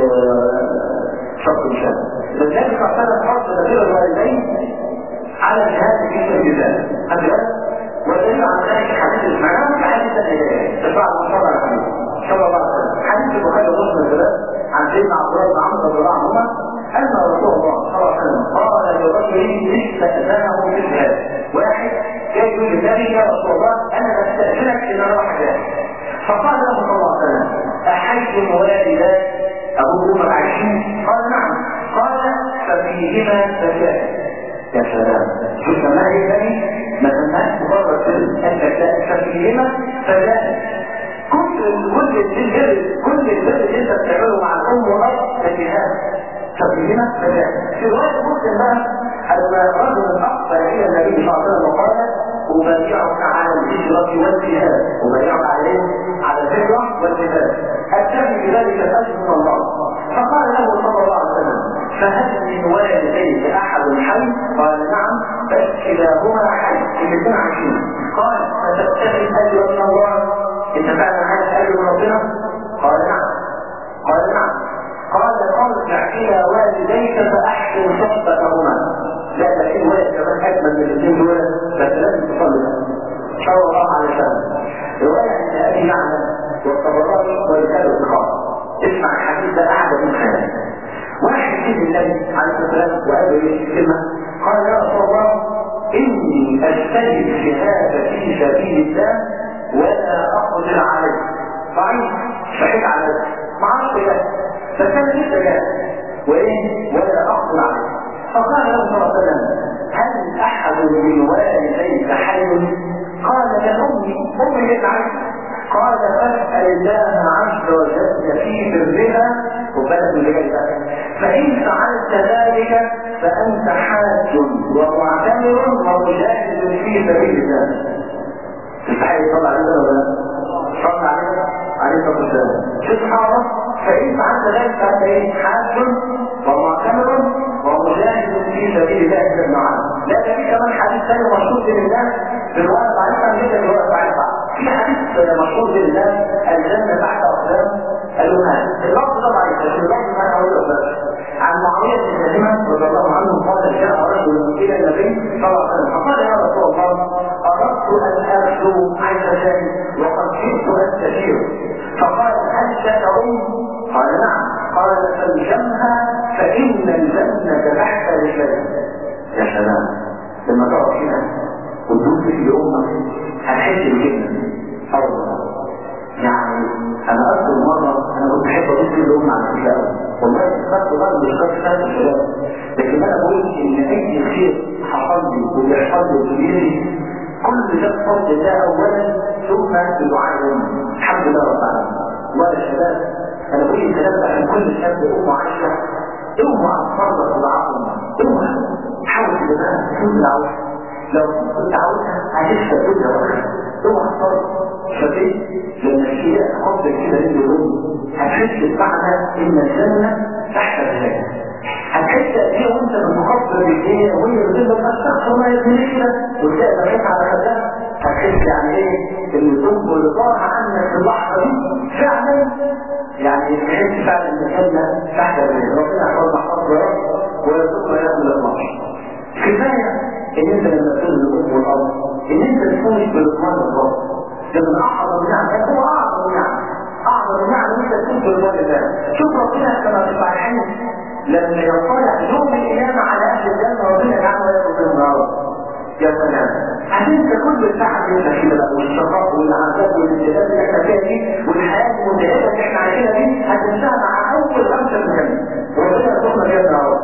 شرط الشام لذلك اعتمد فرض بر الوالدين على الجهاد في سبيل الله هذا بالك ودليل على ذلك حديث الاسماعيلي في حديث تبع المصطفى الحديث صلى الله عليه وسلم حديث البخاري ومسلم كده عن سيدنا عبد الله بن عمرو رضي الله عنهما ان رسول الله صلى الله عليه وسلم قال لرجل استاذنه في الجهاد واحد جاي يقول للنبي يا رسول الله انا بستاذنك ان انا اروح جهاد فقال له صلى الله عليه وسلم احي والداك ابوهما عايشين قال نعم قال ففيهما فساد يا سلام شوف ما هي بني ما تنهاش مجرد كلمة انت ففيهما فساد كل كل البر كل البر اللي انت بتعمله مع الام والاب ده جهاد ففيهما فساد في رواية مسلم بقى ان رجل اقبل الى النبي صلى الله عليه وسلم وقال أبايعك على الهجرة والجهاد أبايعك عليه على الهجرة والجهاد أتبع بذلك الأجر من الله فقال له صلى الله عليه وسلم فهل من والديك أحد حي؟ قال نعم بل كلاهما حي الاثنين عايشين قال فتبتغي الأجر من الله أنت فعلا عايز أجر من ربنا؟ قال نعم قال نعم قال ارجع إلى والديك فأحسن صحبتهما لا ده في ولد كمان اجمل من الاثنين دول بس لازم تصلي صلى الله عليه وسلم روايه عند ابي معنى والطبراني ورساله الخاص اسمع الحديث ده احد من خيال واحد سيد النبي عليه الصلاه والسلام وقال له كلمه قال يا رسول الله اني اجتهد الجهاد في سبيل الله ولا اقدر عليه ضعيف شهيد عليه ما اعرفش ايه بس انا لسه جاهز وايه ولا اقدر عليه فقال له صلى الله عليه وسلم هل احد من والديك حي قال يا امي امي يدعي قال فاسال الله عز وجل في برها وبلد الليل فان فعلت ذلك فانت حاج ومعتمر ومجاهد في سبيل الله الصحيح صلى عليه وسلم صلى عليه عليه الصلاه والسلام سبحان فان فعلت ذلك فانت ايه حاج ومعتمر ومجاهد في سبيل الله جل وعلا لا ده في كمان حديث ثاني مشهور بين الناس بالروايه ضعيفه عن جدا الروايه ضعيفه في حديث مشهور بين الناس الجنه تحت اقدام الامهات اللفظ ده ضعيف لكن اللفظ ما انا هقول عن معاويه بن سلمه رضي الله عنه قال جاء رجل الى النبي صلى الله عليه وسلم فقال يا رسول الله اردت ان ارجو عيش شيء وقد جئت استشير فقال هل لك ام؟ قال نعم قال فالجمها فإن الجنة تحت رجلين يا سلام لما تقعد هنا وتدوس في أمك هتحس الجنة أولا يعني أنا أذكر مرة أنا كنت بحب أدوس في الأم على فكرة والله خدت بالي مش خدت سنة الشباب لكن أنا بقول إن أي خير حصل لي وبيحصل لي وبيجي كل ده بفضل الله أولا ثم بدعاء أمي الحمد لله رب العالمين والله يا شباب انا بقول الكلام ده عشان كل شاب امه عايشه اوعى تفرط العظمه اوعى حاول تبقى تكون العوش لو كنت عاوزها هتكسب الدنيا واخره اوعى تفرط شفيت لما الشيء حب كده رجل الام هتحس بمعنى ان الجنه تحت الجنه هتحس ايه وانت بتخبر بالايه وهي بتقول لك استغفر ما يدري كده وتلاقي بقيت على خدها هتحس يعني ايه ان الام اللي طاح عنك في اللحظه دي فعلا يعني تحس فعلا ان الجنه تحت الجنه ربنا يحفظنا حفظ يا رب ويرزقنا يوم الاطلاق كفايه ان انت لما تكون الام والاب ان انت تكون بالاطمئنان الرب ده من اعظم النعم هو اعظم النعم اعظم النعم ان انت تكون بالوالد ده شوف ربنا كما في الصحيحين لما يطلع يوم القيامه على اهل الجنه ربنا يجعلنا ياخذ من الارض يا سلام هتنسى كل التعب اللي احنا فيه بقى والشقاء والعذاب والابتلاء اللي احنا فيها دي والحياه المتعبه اللي احنا عايشينها دي هتنساها مع اول خمسه من الجنه وربنا يرزقنا فيها النار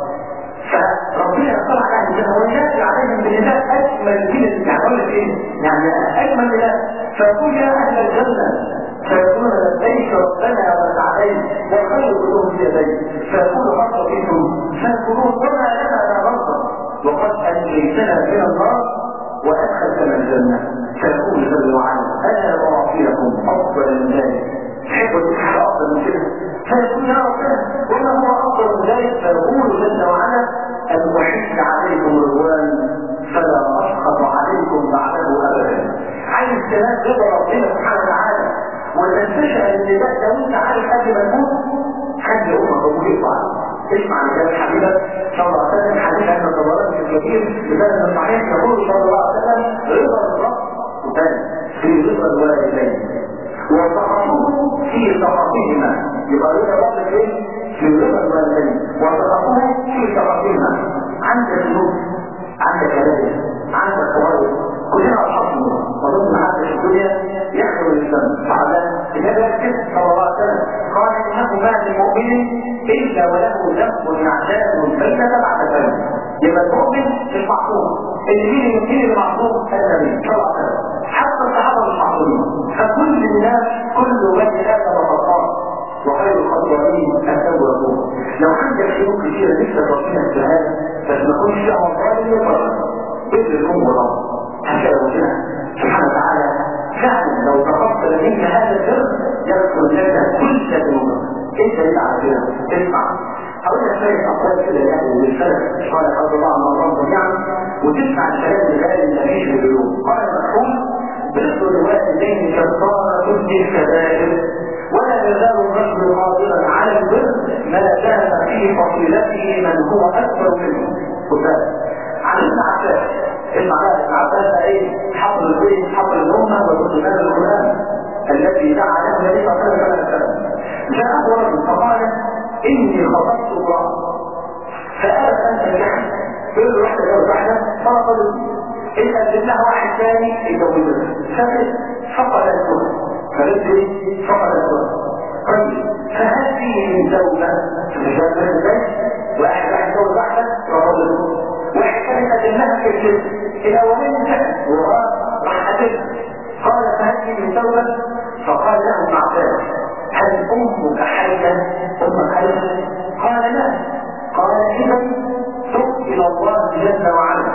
فربنا يطلع على اهل الجنه وينادي عليهم بنداء اجمل من يعني اقول لك ايه؟ يعني اجمل نداء فيقول يا اهل الجنه فيقول لبيك ربنا وسعديك والخير كلهم في يديك فيقول غفر فيكم فيقولون وما لنا لا غفر وقد انجيتنا من النار وادخلتنا الجنه فيقول جل وعلا انا اعطيكم افضل من ذلك تحب تحب افضل من كده فيقول يا ربنا وما هو افضل من ذلك فيقول جل وعلا ان احس عليكم رضوان فلا اسخط بعده ابدا عايز تنال رضا ربنا سبحانه وتعالى وتنتشر ان ده لو انت عارف قبل ما تموت خلي امك ابوك يطلع اسمع لكلام حبيبك صلى الله عليه وسلم حديث عن الطبراني في الكبير بسند الصحيح يقول صلى الله عليه وسلم رضا الرب وثاني في رضا الوالدين وسخطه في سخطهما يبقى رضا الرب في في رضا الوالدين وسخطه في سخطهما عندك ذنوب عندك كبائر عندك قوائد كلنا اصحاب وضمن حتى في الدنيا يحكم الاسلام فعلا النبي صلى الله عليه وسلم قال انه ما من مؤمن الا وله ذنب يعتاد البيت بعد ذلك يبقى المؤمن مش معصوم اللي مين مين اللي معصوم النبي صلى الله عليه وسلم حتى الصحابه مش معصومين فكل الناس كل بني ادم خطاء وخير الخطائين التوابون لو عندك شروط كثيره لسه ربنا السهال بس ما تكونش فيها مصائب يفرق بذل الام والاب حتى ربنا سبحانه وتعالى فعلا لو تقبل منك هذا السر يدخل لك كل ذنوبك انت اللي على كده اسمع هقول لك شويه اقوال كده يعني للسلف قال رضي الله عنه وارضاه جميعا وتسمع الكلام اللي قال النبي في اليوم قال المرحوم بر الوالدين كفاره للكبائر ولا يزال الرجل قادرا على البر ما دام في فصيلته من هو اكبر منه خد عن ابن عباس اسمع بقى ابن عباس ايه حفظ البيت حفظ الامه وترجمان القران الذي دعا له النبي صلى الله عليه وسلم جاءه رجل فقال اني خطبت الله فأبى ان تنجح يقول له رحت جوز واحده فرفضت ان قدم لها واحد ثاني يجوزها فقد فقد الكل فقلت لي فقد الكل طيب فهل فيه من زوجه في الرجال من البيت واحد واحد جوز واحده رفضت واحد كان قدم لها في الجسم الاولين انتهت وراح راح قتلها قال فهل فيه من زوجه فقال له ابن عباس هل امك حيه امك حيه قال لا قال اذا تب الى الله جل وعلا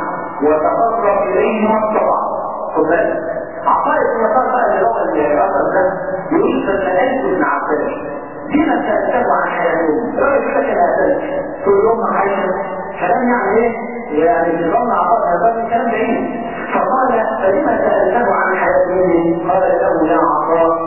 وتقرب اليه ما استطاع خد بالك عطاء بن يسار بقى اللي هو الاثر ده يقول فسالت ابن عباس لما سالته عن حياته الراجل كده كان اسالك تقول له امك عايشه كلام يعني ايه؟ يعني نظام عطاء هذا كلام بعيد فقال فلما سالته عن حياته قال له يا عطاء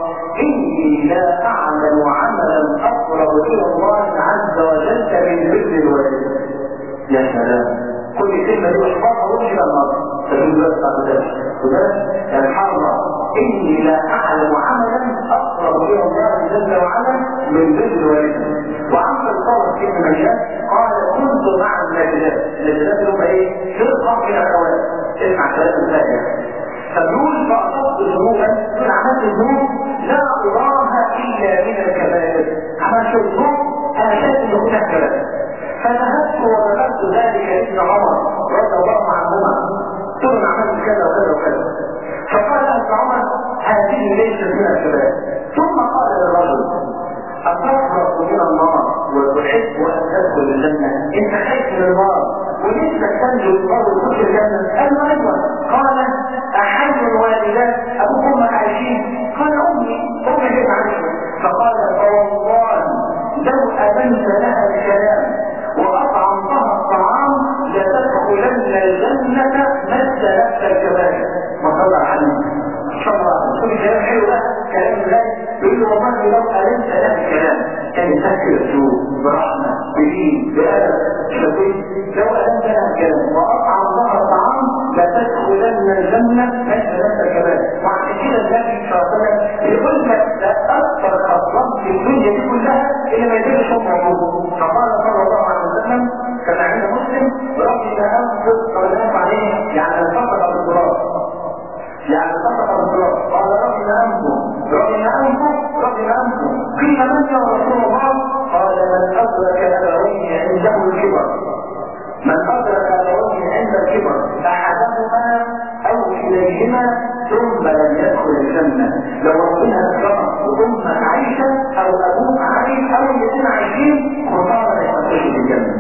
إني لا أعلم عملا أقرب إلى الله عز وجل من بر الوالدين. يا سلام كل كلمة دي أحفظها وجه النار تجد بس بعد ذلك وذلك يعني حرة إني لا أعلم عملا أقرب إلى الله جل وعلا من بر الوالدين. وعما القول في المجال قال كنت مع الناجلات الناجلات اللي هم إيه؟ فرقة من الخوارج اسمع كلام الفاتح فبيقول فأصبت ذنوبا من عملت ذنوب لا أراها إلا من الكبائر عملت الذنوب أنا شايف إنه هناك كبائر فذهبت وذكرت ذلك لابن عمر رضي الله عنهما قلت له عملت كذا وكذا وكذا فقال ابن عمر هذه ليست من الكبائر ثم قال للرجل أتفرق من النار وتحب أن تدخل الجنة أنت خايف من النار ولسه تنجو النار وتدخل الجنة قال له أيوه قال أحد الوالدات أبوك أمك عايشين قال أمي أمي هي عايشة فقال فوالله لو أبنت لها الكلام وأطعمتها الطعام لتدخلن الجنة مد نفس الكبائر ما صلى عليه صلى الله عليه وسلم كلام حلو ده كلام الله يقول له والله لو ألمت لها الكلام كان يسكر السوق برحمة بدين بأدب شفيت لو ألمت لها الكلام وأطعمتها الطعام لتدخلن الجنة مد نفس الكبائر وعشان كده النبي صلى الله عليه وسلم يقول لك ده أكثر خطرات في الدنيا دي كلها اللي ما يجيبش حكم موجود فقال صلى الله عليه وسلم كما عند مسلم ربي لا أنفق ولا عليه يعني الفقر بالتراب يعني الفقر بالتراب قال ربي لا أنفق ربي لا أنفق ربي لا أنفق قيل من يا رسول الله قال من أدرك أبويه عنده الكبر من أدرك أبويه عند الكبر أحدهما أو كليهما ثم لم يدخل الجنة لو ربنا أكرمك وأمك عايشة أو أبوك عايش أو الاثنين عايشين خسارة يخش في الجنة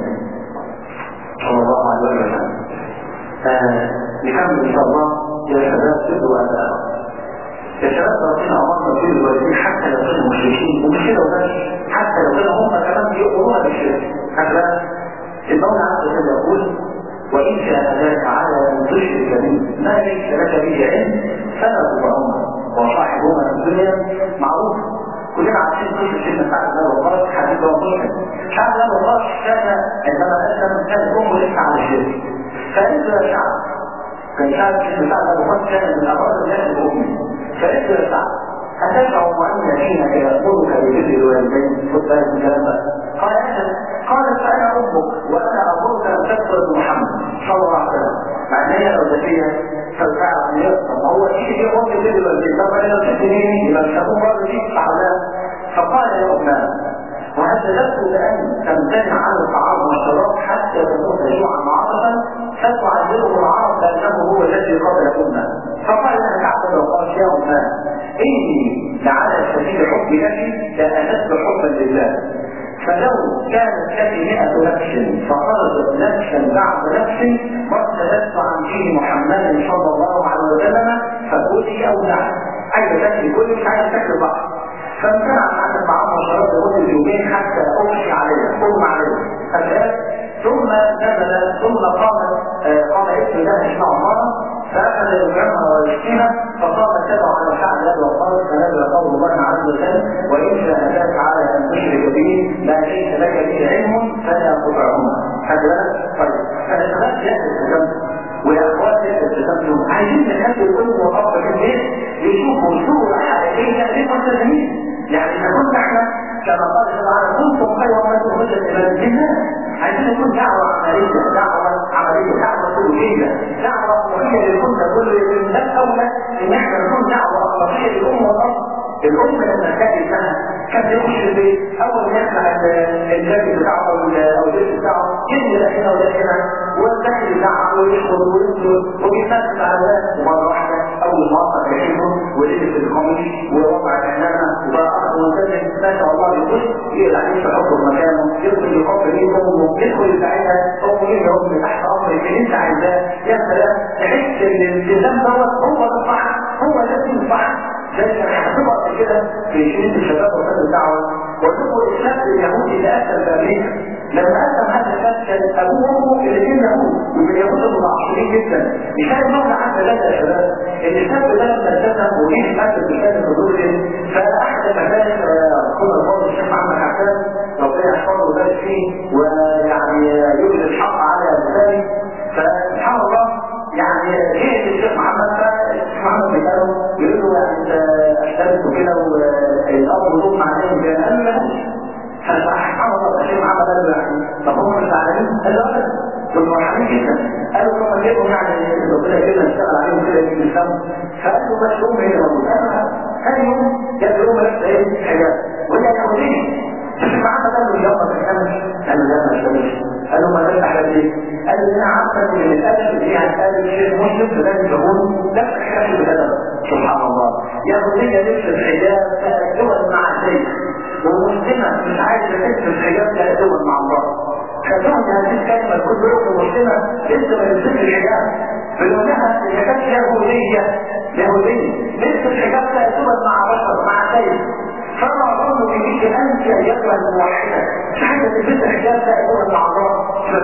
صلى الله عليه وسلم نكمل إن شاء الله يا شباب سدوا أبناء يا شباب ربنا أمرنا كل الوالدين حتى لو كانوا مشركين ومش كده وبس حتى لو كانوا هم كمان بيؤمرون بالشرك هكذا المولى عز وجل يقول وإن جاهداك على أن تشرك بي ما ليس لك به علم فلا تطعهما وصاحبهما في الدنيا معروف كلنا عارفين قصه سيدنا سعد بن وقاص حديث وقاص سعد بن وقاص كان عندما اسلم كان امه لسه على الشرك فقلت يا سعد كان سعد سيدنا سعد بن وقاص كان من ابرز الناس بامه فقلت يا سعد أتدعو أن حينك يأمرك ببر الوالدين خذ بالك من الكلام ده قال أجل قالت فأنا أمك وأنا أمرك أن تكفر محمد صلى الله عليه وسلم مع أن هي لو ذكية فالفعل أن يفهم هو شيء يقوم ببر الوالدين طب أنا لو تدني يبقى مش هكون برضه دي صح فقال يا أمنا وهل لست بأن تمتنع عن الطعام والشراب حتى تموت جوعا معرفا فتعذبه العرب لأنه هو الذي قتل أمه فقال لها كعب وقال يا أمنا إني لعلى سبيل حب لك لأشد حبا لله فلو كانت لك مئة نفس فخرجت نفسا بعد نفس وارتدت عن دين محمد صلى الله عليه وسلم فكلي أو دعي عايزة تاكلي كل مش عايزة تاكلي بعض فامتنعت عن الطعام والشراب لمدة يومين حتى أغشي عليها أغمى عليها فجاءت ثم نزل ثم قام قام ابن الله اسمه عمر فأخذ يجمعها ويشتيها فقام تبع على شعب الذي وقال فنزل قول الله عز وجل وإن جاهداك على أن تشرك به ما ليس لك به علم فلا تطعهما هذا طيب فالشباب يأتي التجمع والأخوات يأتي التجمع عايزين نخلي الأم والأب في البيت يشوفوا صورة حقيقية للمسلمين يعني إذا كنا احنا كما قال تعالى كنتم خير أمة أخرجت إلى الناس عايزين نكون دعوة عملية دعوة عملية دعوة سلوكية دعوة أخلاقية للأمة كل الناس أولى إن احنا نكون دعوة أخلاقية للأمة والأرض الأم لما كان ابنها كان يخش البيت أول ما يسمع الجاي بتاعه أو البيت بتاعه ينزل هنا ولا هنا والدخل بتاعه ويشرب ويسرد وبيسافر على الناس ومرة واحدة أول ما أصل يحبه ولبس القميص ورفع العمامة وبقى أخذ وسلم ما شاء الله يخش يقلع عليه يحطه في مكانه يدخل يحط ليه أمه يدخل يساعدها أمه يجي أمي تحت أمرك اللي أنت عايزاه يا سلام تحس إن الالتزام دوت هو الصح هو الذي الصح زي ما هتبقى كده في شريط الشباب وفاد الدعوة وتبقوا الشاب اليهودي اللي أسلم في أمريكا لما أسلم هذا الشاب كان أبوه وأمه الاثنين يهود ومن اليهود المتعصبين جدا مثال المولى عز وجل يا شباب إن الشاب ده لما التزم وجه يحدث بشهادة حضوره فأحد المشايخ كنا الفاضل الشيخ محمد حسان ربنا يحفظه ويبارك فيه ويعني يجري الحق على لسانه فسبحان الله يعني جه الشيخ محمد فالشيخ محمد بيساله يقول له يعني انت اشتركت كده والامر ضم عليهم كده قال له لا فسبحان الله الشيخ محمد قال له يعني طب هم مش زعلانين؟ قال له ابدا دول فرحانين جدا قالوا لما جيبهم يعني ربنا كده نشتغل عليهم كده يجي الفم فقال له بس هم هنا موجود ثاني يوم جاب له ملابس ايه حجاب وهي يهوديه الشيخ محمد قال له يلا ما تشتغلش قال له لا ما اشتغلش قال له ما تفتح ليه؟ قال له انا عارفه ان الادب اللي هتقابل شيء مسلم فلازم تكون نفس الحاجه الادب سبحان الله يهوديه لبس الحجاب تأدبا مع الشيخ ومسلمه مش عايزه تلبس الحجاب تأدبا مع الله فدون هذه الكلمه كل يوم مسلمه لسه ما يلبسش الحجاب بنقولها اذا كانت يهوديه يهوديه لبس الحجاب تأدبا مع بشر مع شيخ فما أظن بك أنت أيتها الموحدة حاجة تلبس الحجاب تأدبا مع الله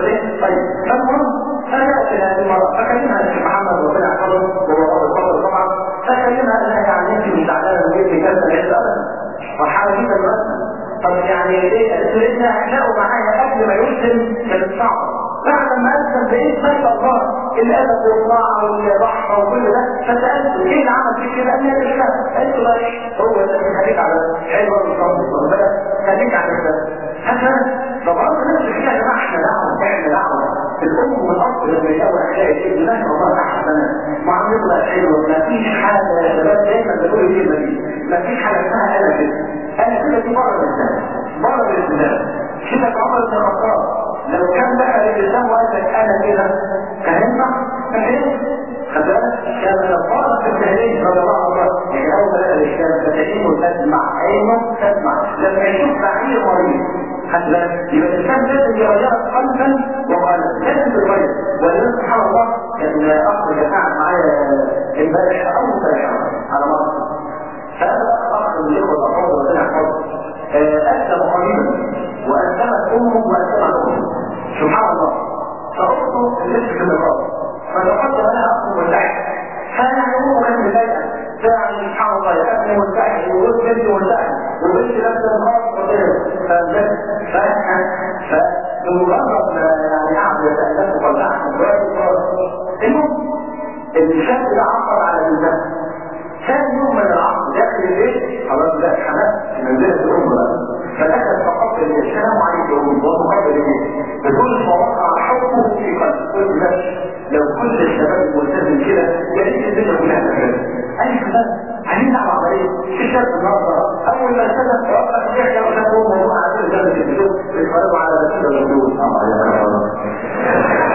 طيب فالمهم فجاءت هذه المرأة فكلمها الشيخ محمد ربنا يحفظه وهو أبو الفضل طبعا فكلمها أنها يعني أنت مش زعلانة من بيتي كذا العز أبدا وحاولت الرسم طب يعني ليه قالت له لسه أخلاقه معايا قبل ما يسلم كانت صعبة بعد ما أسلم بقيت ما شاء الله الأدب والطاعة والرحمة وكل ده فسألته إيه اللي عمل فيك كده؟ قال لي الإسلام قلت له إيه؟ هو اللي خليك على حلوة والصبر خليك على الإسلام هكذا طبعا نفس الشيء يا جماعه احنا دعوه احنا دعوه الام والاب لما يلاقوا احياء الشيء ما شاء الله احسن معاملتنا حلوه ما فيش حاجه يا شباب دايما بقول الكلمه دي ما فيش حاجه اسمها انا كده انا كده دي بره الاسلام بره الاسلام سيدك عمر بن الخطاب لو كان دخل الاسلام وقال لك انا كده فهمنا فهمت خبرت كان الفارق في التهريج رضي الله عنه يعني اول ما دخل الاسلام فتعينه تسمع عينه تسمع لما يشوف بعير مريض حتى يبقى الإنسان لازم يغيرك قلبا وقالبا لازم تتغير ولذلك سبحان الله كان أخ اللي قاعد معايا امبارح أو امبارح على مصر فهذا أخ من الإخوة الأفراد ربنا يحفظه أسلم قريبا وأسلمت أمه وأسلمت أمه سبحان الله فأخته لبس في النقاط فلقد لها أخ مرتاح بنت مرتاحه وبنت لابسه نقاط وكده فبمجرد ما يعني قعد يتألف وطلعها المهم الشاب ده عقد على الانسان ثاني يوم من العصر داخل البيت خلاص ده حماس منزله الام بقى فدخل فقط السلام عليكم ومقبل اليه بدون ما وقع حبه في قلبه قلت بس لو كل الشباب ملتزم كده يا ريت الدنيا كلها تفرق اي كمان عايزين على عمليه في شاب النهارده اول ما التزم ربك يحيى وشاب امه على كل جنب الفلوس بيتفرجوا على رسول الرسول اه يا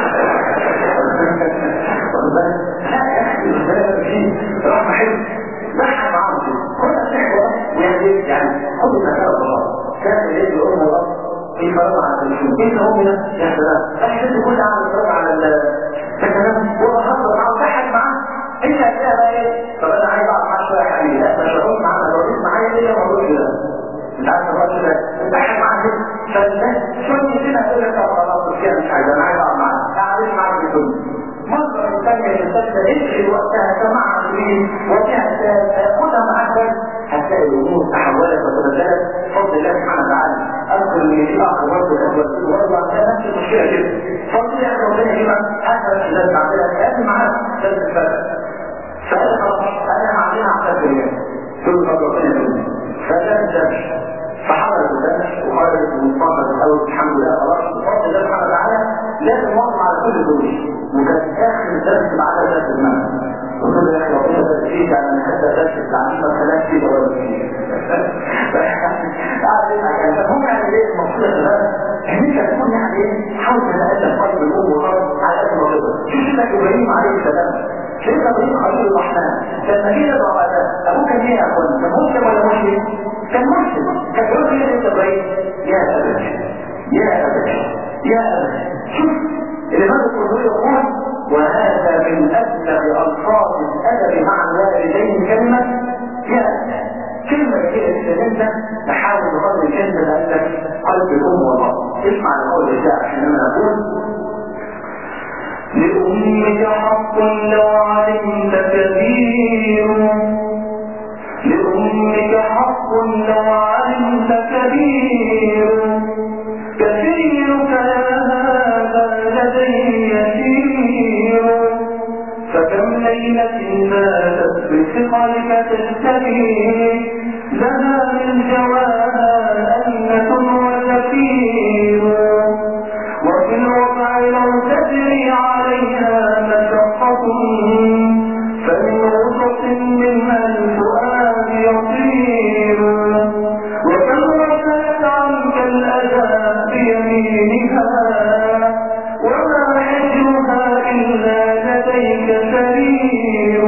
لا يا اخي راح محل ضحك معاهم كل الصحوه يعني يعني خد المسألة الله كان يجي الأم والأب في فرض على التلفزيون انت هم يا سلام احسن كل عام فرض على السكنات وبحضر معاه وضحك معاه انت هتلاقيها بقى ايه طب انا عايز اقعد معاه شويه يا حبيبي لا مش هقعد معاه انا بقول معايا ليه ما بقولش كده انت عارف الراجل ده ضحك معاه كده فالناس شويه كده هتقول لك اه خلاص كده مش عايز انا عايز اقعد معاه قاعد معاه في الدنيا مرة الثانية الثالثة ادخل وقتها سماع عظيم وفيها خدها معاك هتلاقي الامور تحولت وتبدلت بفضل الله سبحانه وتعالى اذكر ان في اخ برضه الاخوه برضه عندها نفس المشكله كده فضل يا ربنا يجيبها هذا الشباب عندنا كان معاه ثلاث الفرق فقال خلاص انا عندنا عشر ايام كل ما ربنا يقول فلا الدرس فحضر الدرس وخرجت المصطفى الاول الحمد لله خلاص بفضل الله سبحانه وتعالى لازم نوقف على كل دول وكان اخر درس بعد درس المنهج وكل ده ربنا بس فيك على ان هذا درس التعليم ما خلاش فيه ولا فيه هم يعني ايه المفروض يا شباب ان انت تكون يعني ايه حاول تتألف قلب الام والاب على قد ما تقدر شوف سيدك ابراهيم عليه السلام سيدنا ابراهيم خليل الرحمن لما جه يدعو اباه ابوه كان ايه يا اخوان كان مسلم ولا مسلم؟ كان مسلم كان يقول لي يا ابراهيم يا ابت يا ابت يا ابت شوف الإمام القرطبي يقول وهذا من أبلغ ألفاظ الأدب مع الوالدين كلمة يا كلمة كده تستخدمها نحاول بقدر الكلمة لأنك قلب الأم والله اسمع القول الشاعر عشان أنا أقول لأمك حق لو علمت كبير لأمك حق لو علمت كبير كثيرك يا هذا لدي يسير فكم ليلة ماتت بثقلك تشتكي لها من جواها أنة وزفير وفي الوضع لو تجري عليها مشقة فمن غصص منها الفؤاد يطير وكم رفعت عنك الأذى بيمينها وما يجرها إلا لديك سرير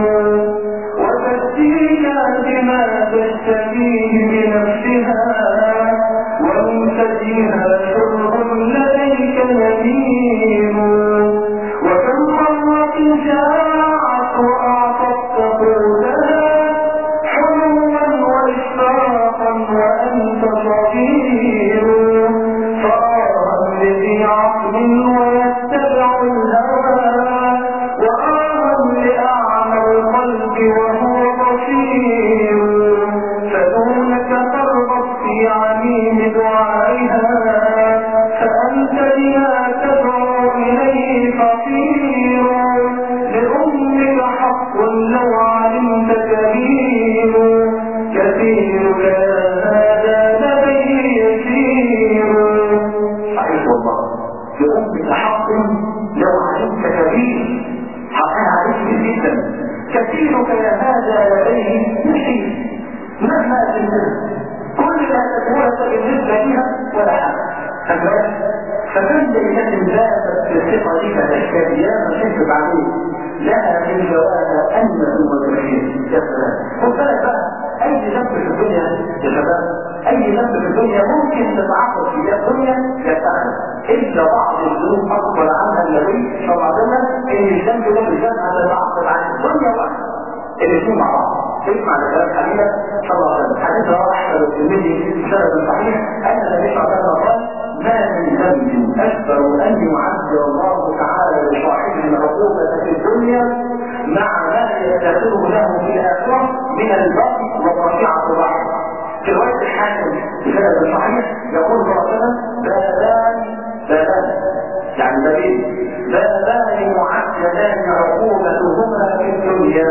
وتأتيك بما تشتكيه بنفسها ومن ثديها شرب لديك نميم وكم مرة جاعت وأعطت قولها حلوا وإشفاقا وأنت صغير فآها لذي عقل ويتبع الهوى وآها لأعمى القلب وهو بصير فدونك تربط في عميم دعائها فأنت لما تدعو إليه فقير لأمك حق لو علمت كبير كثيرك هذا لديه يسير صحيح والله لأمك حق لو علمت كبير حقها عليك كبير جدا كثيرك يا هذا لديه يسير مهما تنزل كل ما تتولد بالنسبة لها ولا حاجة فكذلك فكم ليلة ذاتت في الثقة دي فتشكى يا مشيت عليه لها من جواها أنة وتبشير يا سلام خد بالك بقى أي ذنب في الدنيا يا شباب أي ذنب في الدنيا ممكن تتعاقب في الدنيا يتأخذ إلا بعض الذنوب أكبر عنها النبي صلى الله عليه وسلم إن الذنب ده بالذات هذا يتعاقب عن الدنيا واحدة الاثنين مع بعض اسمع لكلام حبيبك صلى الله عليه وسلم حديث رواه احمد الترمذي بسند صحيح ان النبي صلى الله عليه وسلم قال ما من ذنب اكبر ان يعذب الله تعالى لصاحبه العقوبه في الدنيا مع ما يتخذه له في الاخره من البغي وقطيعه الرحم هي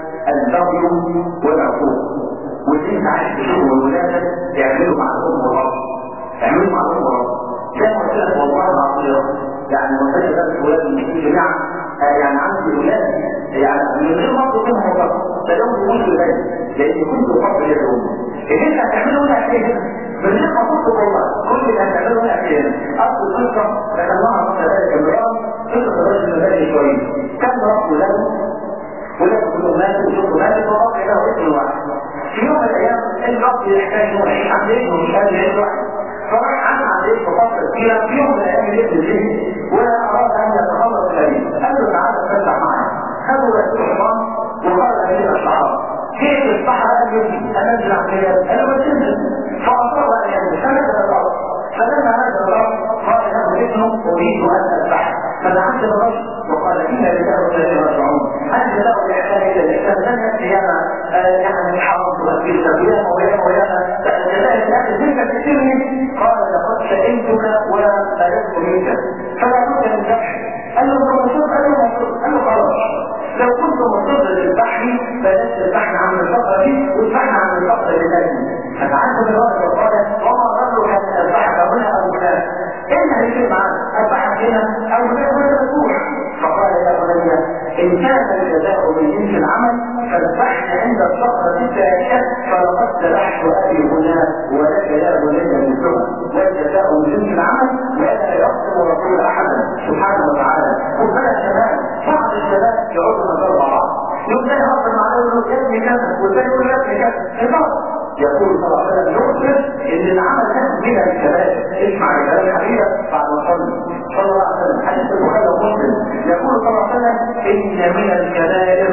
البغي والعقوق ودي انت عايز تشوف الولادة يعملوا مع الام والاب يعملوا مع الام والاب زي ما قلت لك والله العظيم يعني وصلت ده الولاد المسلمين جميعا يعني عندي ولاد يعني من غير ما اطلب منهم والله فلو يقول لي لان كنت بفضل يد امي اللي انت هتعمله هنا هتلاقيه من غير ما تطلب والله كل اللي هتعمله هنا هتلاقيه اصل القصه ذكرناها قبل ذلك امراه قصه الرجل المبادئ شويه كان رب ولاده ولاده كلهم ماتوا وشوفوا ماتوا ورب له ابن واحد في يوم من الايام الرب يحتاج انه يعيش عند ابنه مش قادر يعيش لوحده فراح عن عند ابنه فتره كبيره في يوم من الايام الابن جه واراد ان يتخلص اليه قال له تعالى اتمتع معي خدوا رسول الله وقال الى الصحابه كيف الصحراء قال له انزل عمليات قال له ما تنزل فاصر ان ينزل فنزل الارض فلما نزل الارض قال له ابنه اريد ان اذبح فدعمت الرجل وقال إن لله وإنا راجعون أنت له الإحسان إلى الإحسان لن يأتي ياما يعني الحرام تؤثر سبيلا وياما وياما فالجزاء الآخر تلك كثير قال لقد شئمتك وأردت منك فلا بد من ذبح قال له انت مصر قال له مصر قال له خلاص لو كنت مصر للبحر بلاش البحر عن الفقره دي والبحر عن الفقره لله فتعلم الوقت وقال وما ضرك ان البحر هنا او هناك ايه اللي هيفرق معاك البحر هنا او هناك ولا تروح فقال يا بني ان كان الجزاء من جنس العمل فالبحث عند الفقره الثانيه فلقد ذبحت ابي هنا ولك يا بني مثلها والجزاء من جنس العمل ولا يقسم رسول احدا سبحانه وتعالى خد بالك شباب بعض الشباب يقعدوا مع بعض يقول لي هفضل مع يقول يا ابني كذا والثاني يقول يا ابني كذا يقول صلى الله عليه وسلم يخبر ان العمل ده من الكبائر اسمع الكلام الحقيقه بعد ما صلي صلى الله عليه وسلم حديث البخاري ومسلم يقول صلى الله عليه وسلم ان من الكبائر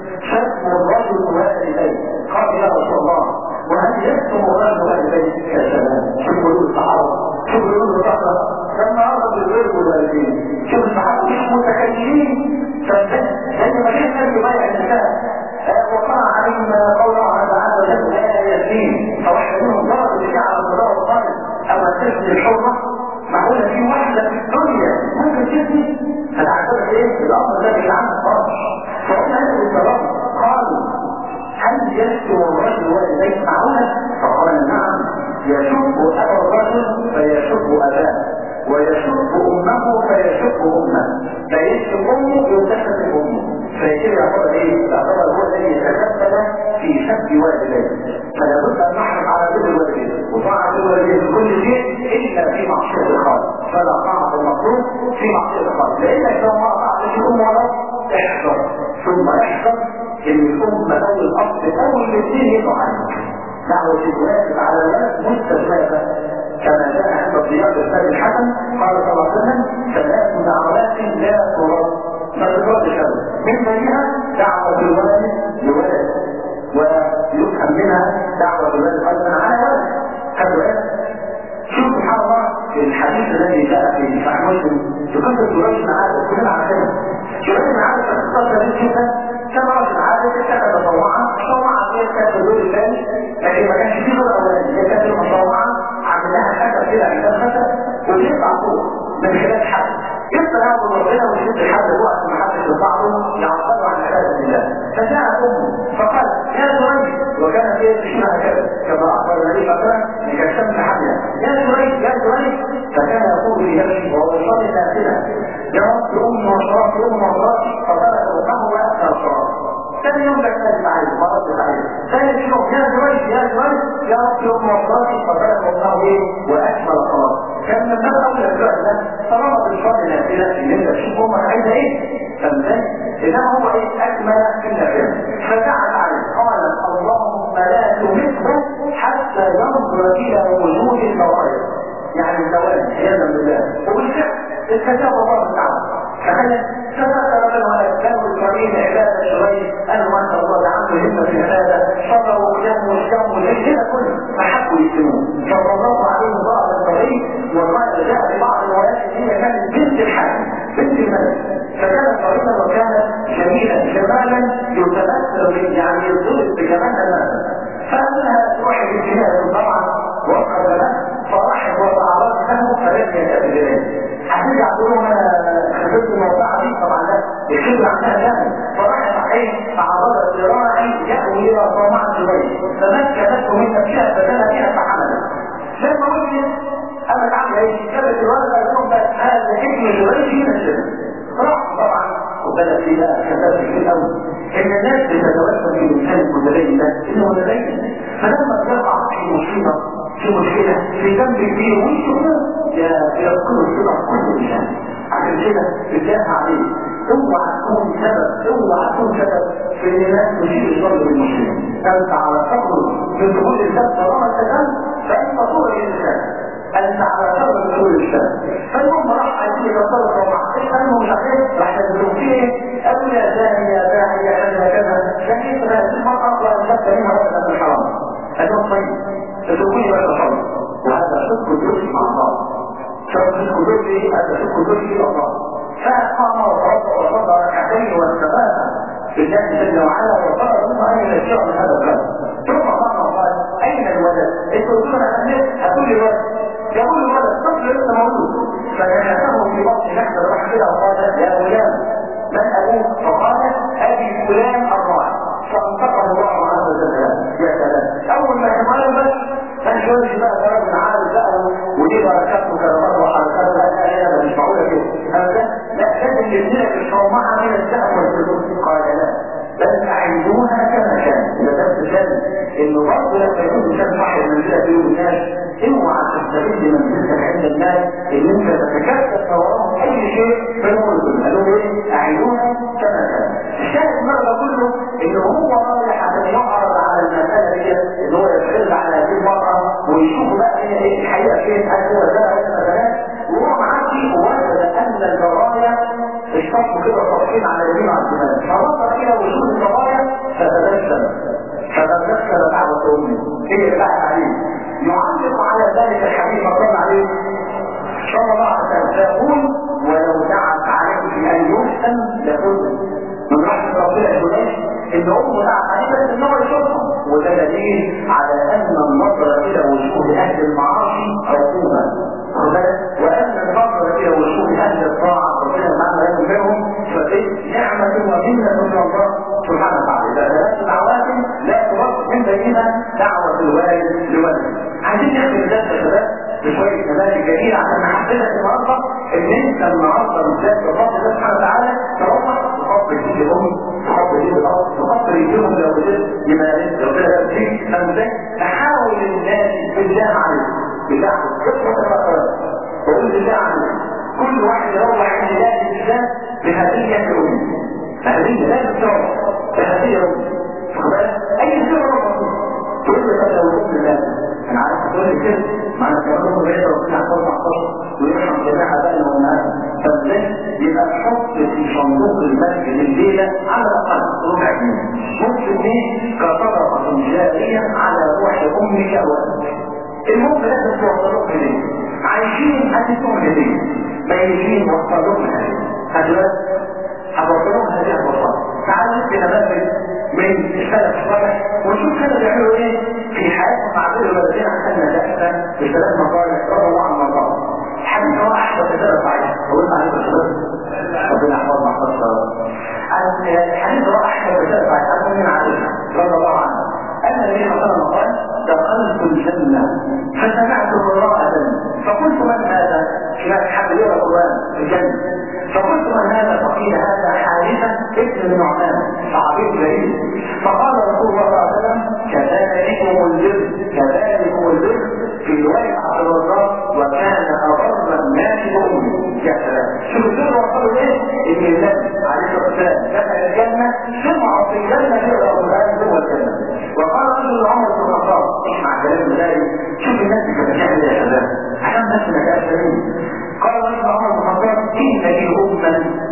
شتم الرجل والديه قال يا رسول الله وهل يشتم الرجل والديه يا سلام شوف يقول الصحابه شوف يقول الصحابه لما عرض الغير والوالدين شوف الصحابه مش متخيلين زي ما كان النبي بايع النساء وقع علينا قول الله عز وجل لا يزين فواحد منهم ضرب اللي جعل الضرر الطالب اما تزني الحرمه معقوله في واحده في الدنيا ممكن تزني فتعتبر ايه الامر الذي عنه فرض فهم هذه الضرر قالوا هل يشتم الرجل والديه معقوله فقال نعم يشب ابا الرجل فيشب اباه ويشب امه فيشب امه فيشب امه يلتفت امه فيصير يعتبر ايه؟ يعتبر هو الذي يتكفل في شب والديه فلا بد ان نحرص على بر الوالدين وطاعه الوالدين في كل شيء الا في معصيه الخالق فلا طاعه المطلوب في معصيه الخالق لانك لو ما اطعتش الام ولا احذر ثم احذر ان الام او الاب او الاثنين يقع عنك دعوه الواجب على الولد مستجابه كما جاء عند الضياء الثاني الحسن قال صلى الله عليه وسلم ثلاث دعوات لا ترد ما تردش من بينها دعوة الولد لولد ويفهم منها دعوة الولد أيضا على ولد هذا شوف سبحان الله الحديث الذي جاء في صحيح مسلم في قصة جريج بن عادل كلنا عارفينها جريج بن عادل كانت قصة جميل جدا كان رجل عادل كان مطوعا مطوعا هي كانت الدور الثاني لكن ما كانش فيه دور اولاني هي كانت المطوعا عملناها خشب كده عندها خشب وبيطلع فوق من خلال حد يبقى يعبد ربنا ويشد الحد وقت ما حدش بعضه يعبدوا عن عباده الله فجاء امه فقال يا زريج وكانت هي اسمها كذا كما اخبر النبي صلى الله عليه وسلم لكشفت حبلا يا زريج يا زريج فكان يقول في نفسه وهو يصلي نافله يا رب ام وصلاه ام وصلاه فطلب امه واكثر الصلاه ثاني يوم بكتب عليه مرض عليه ثالث يوم يا زريج يا زريج يا رب ام وصلاه فطلب امه ايه واكمل الصلاه كان من باب اولى الفعل ده طالما بتصلي نافله ان انت تشوف امك عايزه ايه فهمت انما هو ايه اكمل في النافله فدعت عليه قال اللهم لا تمته حتى ينظر الى وجود الفوائد يعني الزواج عياذا بالله وبالفعل استجاب الله تعالى تخيل فذكر له الاسلام الكريم عباده شويه قالوا ما شاء الله ده عنده همه في العباده صبر وقيام وصيام والليل كده كله فحبوا يسلموه صلى الله عليه ضرب الطريق وقال جاء في بعض الروايات ان هي كانت بنت الحاكم بنت الملك فكانت طريقا وكانت جميلا جمالا يتمثل يعني يضرب بجمالها المثل فقال لها تروحي بالجهاز طبعا وقع زمان فراحت وضعت له فلم يتأتي اليه هترجع تقول انا خبرت الموضوعه دي طبعا لا الخبره عندها جامد فراحت ايه تعرض ذراعي يأوي الى طمع جبين فمكنته من نفسها فدنا فيها فحملت لما وجدت قامت عامله ايه؟ كانت الولد قال لهم بس هذا ابن جبين من الجنه راح طبعا وبدأ في بقى كتاب كتير قوي ان الناس بتتوسل في الانسان المتدين ده انه متدين فلما تقع في مصيبه في مشكله في ذنب كبير ويشوفوه يذكروا الصدق كل انسان عشان كده بتلاقي عليه اوعى تكون سبب اوعى تكون سبب في ان الناس تشيل الشر بالمسلمين انت على فضل من دخول الباب طالما تزال فانت طول الانسان انت على سبب دخول الشر فالمهم راح عايزين يتصرفوا مع اسمه مش عارف راح ينزلوا فيه قالوا يا زاني يا داعي يا كذا كذا شهيد هذه المرأة ولا شك منها ولا من الحرام قال لهم طيب تتركوني ولا تصلي وهذا شك الدرس مع الله شك الدرس هذا شك الدرس الى الله فقام وتوضا وصلى ركعتين واستغاث بالله جل وعلا وقال ثم اين الشعر من هذا الباب ثم قام وقال اين الولد؟ انتوا قلتوا انا الناس هاتوا لي ولد يقول الولد طفل لسه مولود فكشفه في بطن نحن الرحم كده وقال يا غلام من ابوك؟ فقال ابي فلان الراعي فانطقه الله عز وجل يا سلام اول ما كمان بس كان شويه بقى ده راجل عارف بقى ودي بركات وكرامات وحركات لا لا لا مش معقوله كده هذا لا لازم يبنيها بالصومعه من الذهب والفضه قال لا بل اعيدوها كما كان اذا ده مثال انه برضه لما يكون انسان صاحب منزله بين الناس اوعى تستغل منزلتك عند الناس ان انت تتكتف وراهم اي شيء فنقول قالوا ايه اعيدوها كما كان الشاهد مره كله ان هو رايح عشان يعرض على المساله دي ان هو يستغل على هذه المراه ويشوف بقى هي ايه الحقيقه فين هل هو ده ولا بنات وهو معدي ووجد ان البرايا اشتقوا كده صفين على اليمين وعلى الشمال فنظر الى وجود البرايا فتبسم فتبسم دعوه امه هي بقى عليه يعلق على ذلك الحديث صلى عليه صلى الله عليه وسلم فيقول ولو دعت عليه ان يحسن لقلت من رحمه ربنا الجلال ان امه دعت عليه بس ان هو يشوفهم وده دليل على ان النظر الى وجوه اهل المعاصي عقوبه وان النظر الى وجوه اهل الطاعه ربنا معنا يكون بينهم فدي نعمه ومنه من الله سبحانه وتعالى ثلاث دعوات لا ترد من بينها دعوه الوالد لولده عايزين نختم ذات يا شباب بشويه نماذج جميله عشان نحفزك النهارده ان انت النهارده بالذات بفضل الله سبحانه وتعالى تروح تفضل يجيب الام تفضل يجيب الاب تفضل يجيبهم لو قدرت يمارس لو كده فيك فازاي تحاول الناس بالله عليك بالله عليك اطلق الرقم وقول بالله عليك كل واحد يروح عند الله الاسلام بهديه الام هديه لا تتروح بهديه الام اي سوره تقول لي لو الام الله انا عارف تقول لي كده معنى كلامه بعيد ربنا على 14 ويرحم جميع ابائنا وامهاتنا فازاي يبقى تحط في صندوق المسجد الليله على الاقل ربع جنيه ممكن ايه كصدقه جاريه على روح امك وابيك المهم لازم توصلوك اليه عايشين هتدوم هديه ميتين وصلوك هديه هدوات هتوصلوك هديه هتوصلوك تعالوا نبقى نماذج من السلف الصالح ونشوف كانوا بيعملوا ايه في حياتهم مع دول الولدين عشان نجاحنا بثلاث مصالح رضي الله عن الله الحديث هو احدث ثلاث صحيح قلنا عليه الشباب ربنا يحفظنا حفظنا الحديث هو احدث ثلاث صحيح عن من عائشه رضي الله عنها ان النبي صلى الله عليه وسلم قال دخلت الجنه فسمعت امراه فقلت من هذا؟ هناك حد يقرا القران في الجنه فقلت من هذا فقيل هذا حارثة ابن النعمان صحابي جليل فقال رسول الله صلى الله عليه وسلم كذلكم البر كذلكم البر في رواية عبد الرزاق وكان أبر الناس بأمي يا سلام شوف السر وصلوا ايه؟ ان النبي عليه الصلاة والسلام دخل الجنة ثم في الجنة يقرأ القرآن جوه الجنة وقال رجل عمر بن الخطاب اسمع كلام ذلك شوف الناس كانت بتعمل يا شباب عشان بس ما كانش قال رجل عمر بن الخطاب إن لي أما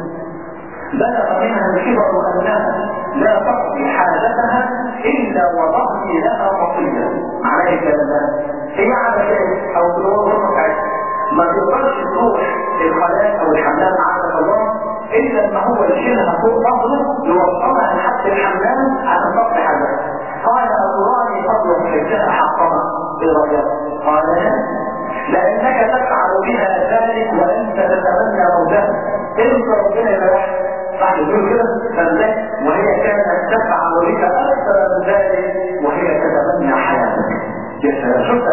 بلغ منها الكبر أنها لا تقضي حاجتها إلا وتقضي لها وصية عليه الكلام هي على شيء أو تدور بتاعتها ما تقدرش تروح الخلاء أو الحمام عافى الله إلا إن هو يشيلها فوق ظهره يوصلها لحد الحمام عشان تقضي حاجتها قال أتراني فضل حجتها حقها برجاء قال لأنك تفعل بها ذلك وأنت تتمنى موتها انت ربنا يبقى صح يقول كده فازاي وهي كانت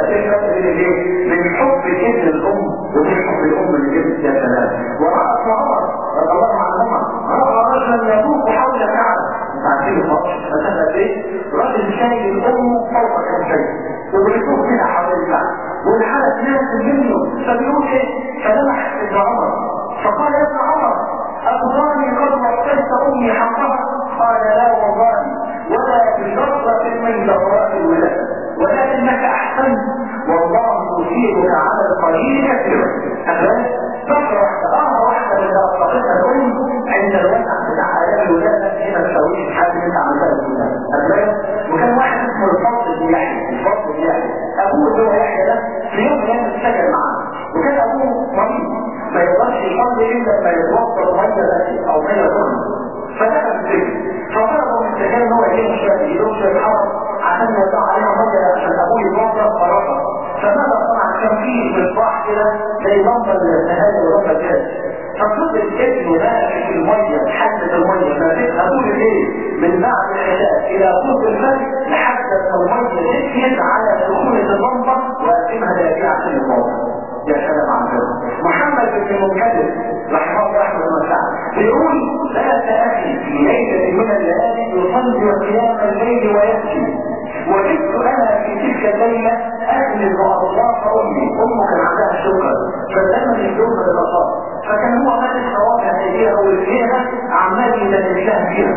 ايه الفرق بين الايه؟ بين حب ابن الام وبين حب الام للابن يا سلام وراى ابن عمر رضي الله عنهما راى رجلا يطوف حول كعبه عارفين الفرق مثلا ايه؟ راجل شايل امه فوق كفيه وبيطوف كده حول الكعبه والحالة ناس منه فبيقول ايه؟ فلمح ابن عمر فقال يا ابن عمر أبغاني قد وقفت أمي حقها قال لا والله ولا بشرطة من دورات الولادة ولكنك أحسنت والله يثيرك على القليل كثيرا أبدا فترة واحدة آه واحدة من أطلقتها الأم عند الوضع بتاع آيات الولادة هنا تسويش الحاجة اللي أنت عملتها في الولادة أبدا وكان واحد اسمه الفضل بن يحيى الفضل بن يحيى أبوه اللي هو يحيى ده في يوم من الأيام اشتغل معاه وكان أبوه مريض ما يقدرش يصلي إلا لما يتوضا مية بس أو مية ظلم فدخل السجن فطلبوا من السجان ان هو يجيب شويه يجيب شويه حرم عشان يوزع عليها ميه عشان ابوه يتوضا فرفض فماذا صنع كان فيه مصباح كده زي لمبه النهايه ولمبه كده ففضل الابن ماشي في الميه حدد الميه ما بين ابوه الليل من بعد العشاء الى قوت الفجر لحد ما الميه تسكن على دخول اللمبه ويقدمها لابيه عشان يتوضا يا سلام على كده محمد بن منكدر رحمه الله رحمه الله بيقول لا تأتي في ليلة من الليالي يصلي قيام الليل ويبكي وجدت انا في تلك الليلة اجلس واطلاق امي امه كان عندها شكر فلما يجوز بالنصارى فكان هو ماسك صوابع ايديها ورجليها عمال يتنشاه فيها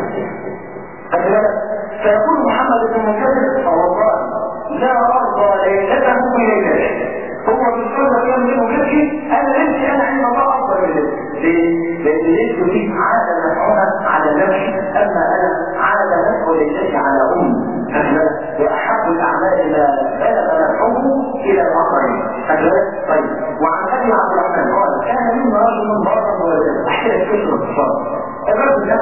خد بالك فيقول محمد بن منكدر والله لا ارضى ليلته بليلته هو بالصورة كان منه بيبكي انا نفسي انا عند الله افضل من ليه؟ لان ليس دي عادة نفعها على نفسي اما انا عادة نفع ليس على امي واحب الاعمال الى بلغ نفعه الى الاخرين طيب وعن ابي عبد الرحمن قال كان منا رجل مرضا ولدا احكي لك قصه باختصار الرجل ده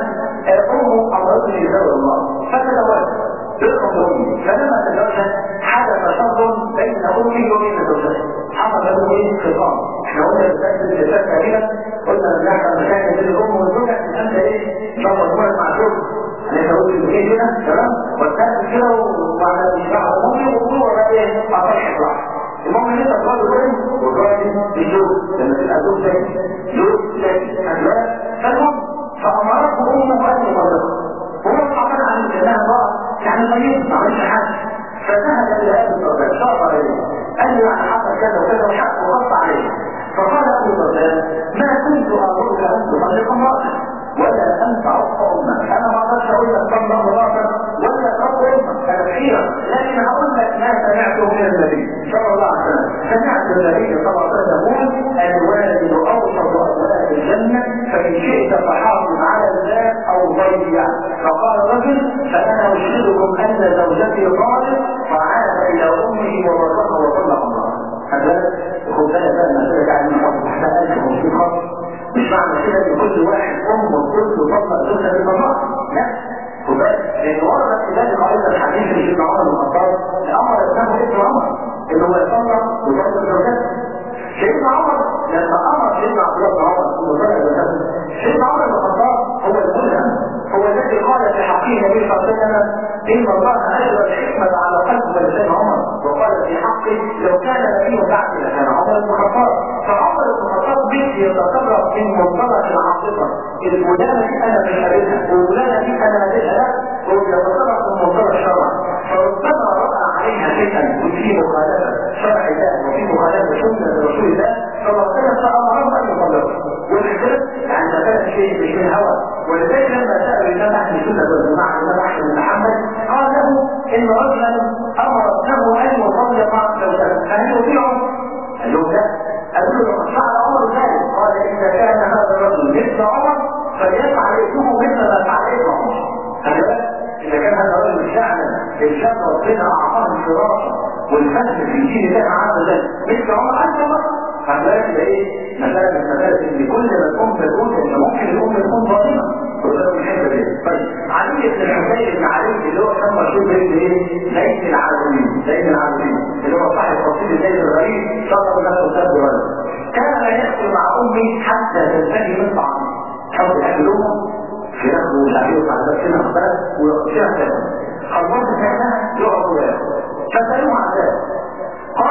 امه امرته يزور الله فتزوج بيرقم امي فلما تزوجت حدث شر بين امي وبين زوجتها حصل له ايه خصام احنا قلنا بتاكد الاساس تقريبا قلنا بنحصل مشاكل بين الام والزوجه انت ايه شر مجموعه مع الزوج انا قلت الاثنين كده تمام والثالث كده وبعد الاشباع الامي وهو بقى ايه اطرح راح المهم ان انت تقعد الام والراجل بالزوج لما تبقى زوج تاني زوج تاني فالمهم فامرته امه ان يطلقها هو طبعا عن الجنة الله يعني طيب ما عملش حاجة فذهب إلى أبي الضربان شاط عليه قال له يعني حصل كذا وكذا وحق وغط عليه فقال أبو الضربان ما كنت أقولك أن تطلق امرأتك ولا أن تعصى أمك أنا ما أقدرش أقول لك طلق مراتك ولا تعصى أمك أنا كثيرا لكن هقول لك ما سمعته من النبي صلى الله عليه وسلم سمعت النبي صلى الله عليه وسلم يقول الوالد أوسط أبواب الجنة فإن شئت فحافظ على الذات أو ضيع فقال رجل فأنا أشهدكم أن زوجتي ظالم فعاد إلى أمه وبرها وطلق الله هذا خد بالك بقى المسألة دي عن محافظ تحتها 1500 خط مش معنى كده ان كل واحد ام وطفل وطلق زوجها بالمرأة لا خد بالك لان ورد في ذلك ايضا الحديث اللي سيدنا عمر بن الخطاب امر ابنه ابن عمر ان هو يطلق ويطلق زوجته سيدنا عمر لما امر سيدنا عبد الله بن عمر انه يطلق زوجته سيدنا عمر بن الخطاب هو الملهم هو الذي قال في حقه النبي صلى الله عليه وسلم ان الله اجرى الحكمه على قلب ولسان عمر وقال في حقه لو كان نبي بعد لكان عمر بن الخطاب فعمر بن الخطاب بيت يتقرب من منطلق العاطفه الفلانه دي انا مش قابلها والفلانه دي انا قابلها لا هو يتقرب من منطلق الشرع فربما راى عليها شيئا وفي مخالفه شرع الله وفي مخالفه سنه رسول الله صلى الله عليه وسلم فامره ان يطلقها والحجاب يعني ده كان شيء مش من هوى ولذلك لما سأل الإمام أحمد سنة والجماعة الإمام أحمد بن محمد قال له إن رجلا أمر ابنه أن يطلق زوجته هل يطيعه؟ قال له لا قال له لقد فعل عمر ذلك قال إذا كان هذا الرجل مثل عمر فليفعل ابنه مثل ما فعل ابن عمر هذا إذا كان هذا الرجل فعلا الشاب ربنا أعطاه الفراسة والفهم في دين الله عز وجل مثل عمر أنت الله فذلك ده ايه مسألة من مسألة ان كل ما تكون تقول ان ممكن الام تكون ظالمة وده من الحته دي طيب علي بن الحسين بن علي اللي هو كان مشهور باسم ايه؟ زيد العالمين زيد العالمين اللي هو صاحب قصيدة زيد الغريب شرف له سد ولد كان لا يدخل مع امي حتى تنتهي من طعامه حط الاكل امه فراخ ومش عارف ايه وبعد كده خبرت ويغطيها كده خلصت ساعتها يقعد وياكل فسالوه عن ذلك قال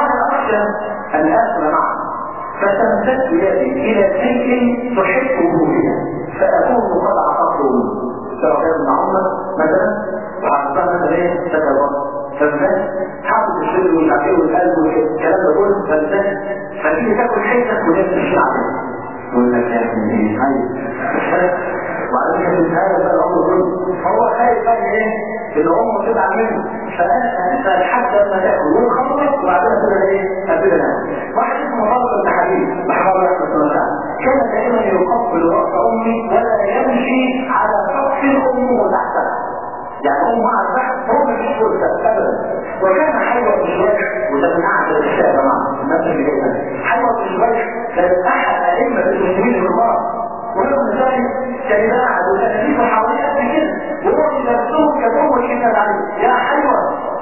خشيه ان اكل معه فتمتد يدي الى شيء تحبه بها فاكون قد عطفته سواء كان مع عمر مثلا وعطفها مثلا ايه تتوقف فالناس حاطط الشغل والعقل والقلب والكلام ده كله فالناس فتيجي تاكل حته وناس تشيل عليها يقول لك يا ابني هاي وبعدين كان النهايه بقى الامر كله فهو خايف بقى ايه ان امه تزعل منه فانا لحد ما تاكل ويخلص وبعدين كده ايه ابدا انام واحد اسمه فاضل بن حبيب رحمه الله رحمه الله تعالى كان دائما يقبل راس امي ولا يمشي على سقف امه تحتها يعني امه على تحت هو مش فرصه ابدا وكان حيوة بن شويح وده من احد الاشياء يا جماعه الناس اللي جايه حيوة بن شويح كان احد ائمه المسلمين في الله ورغم ذلك كان قاعد وتكليفه حواليه قد كده وهو بنفسه كان هو اللي كان عليه يا حيوة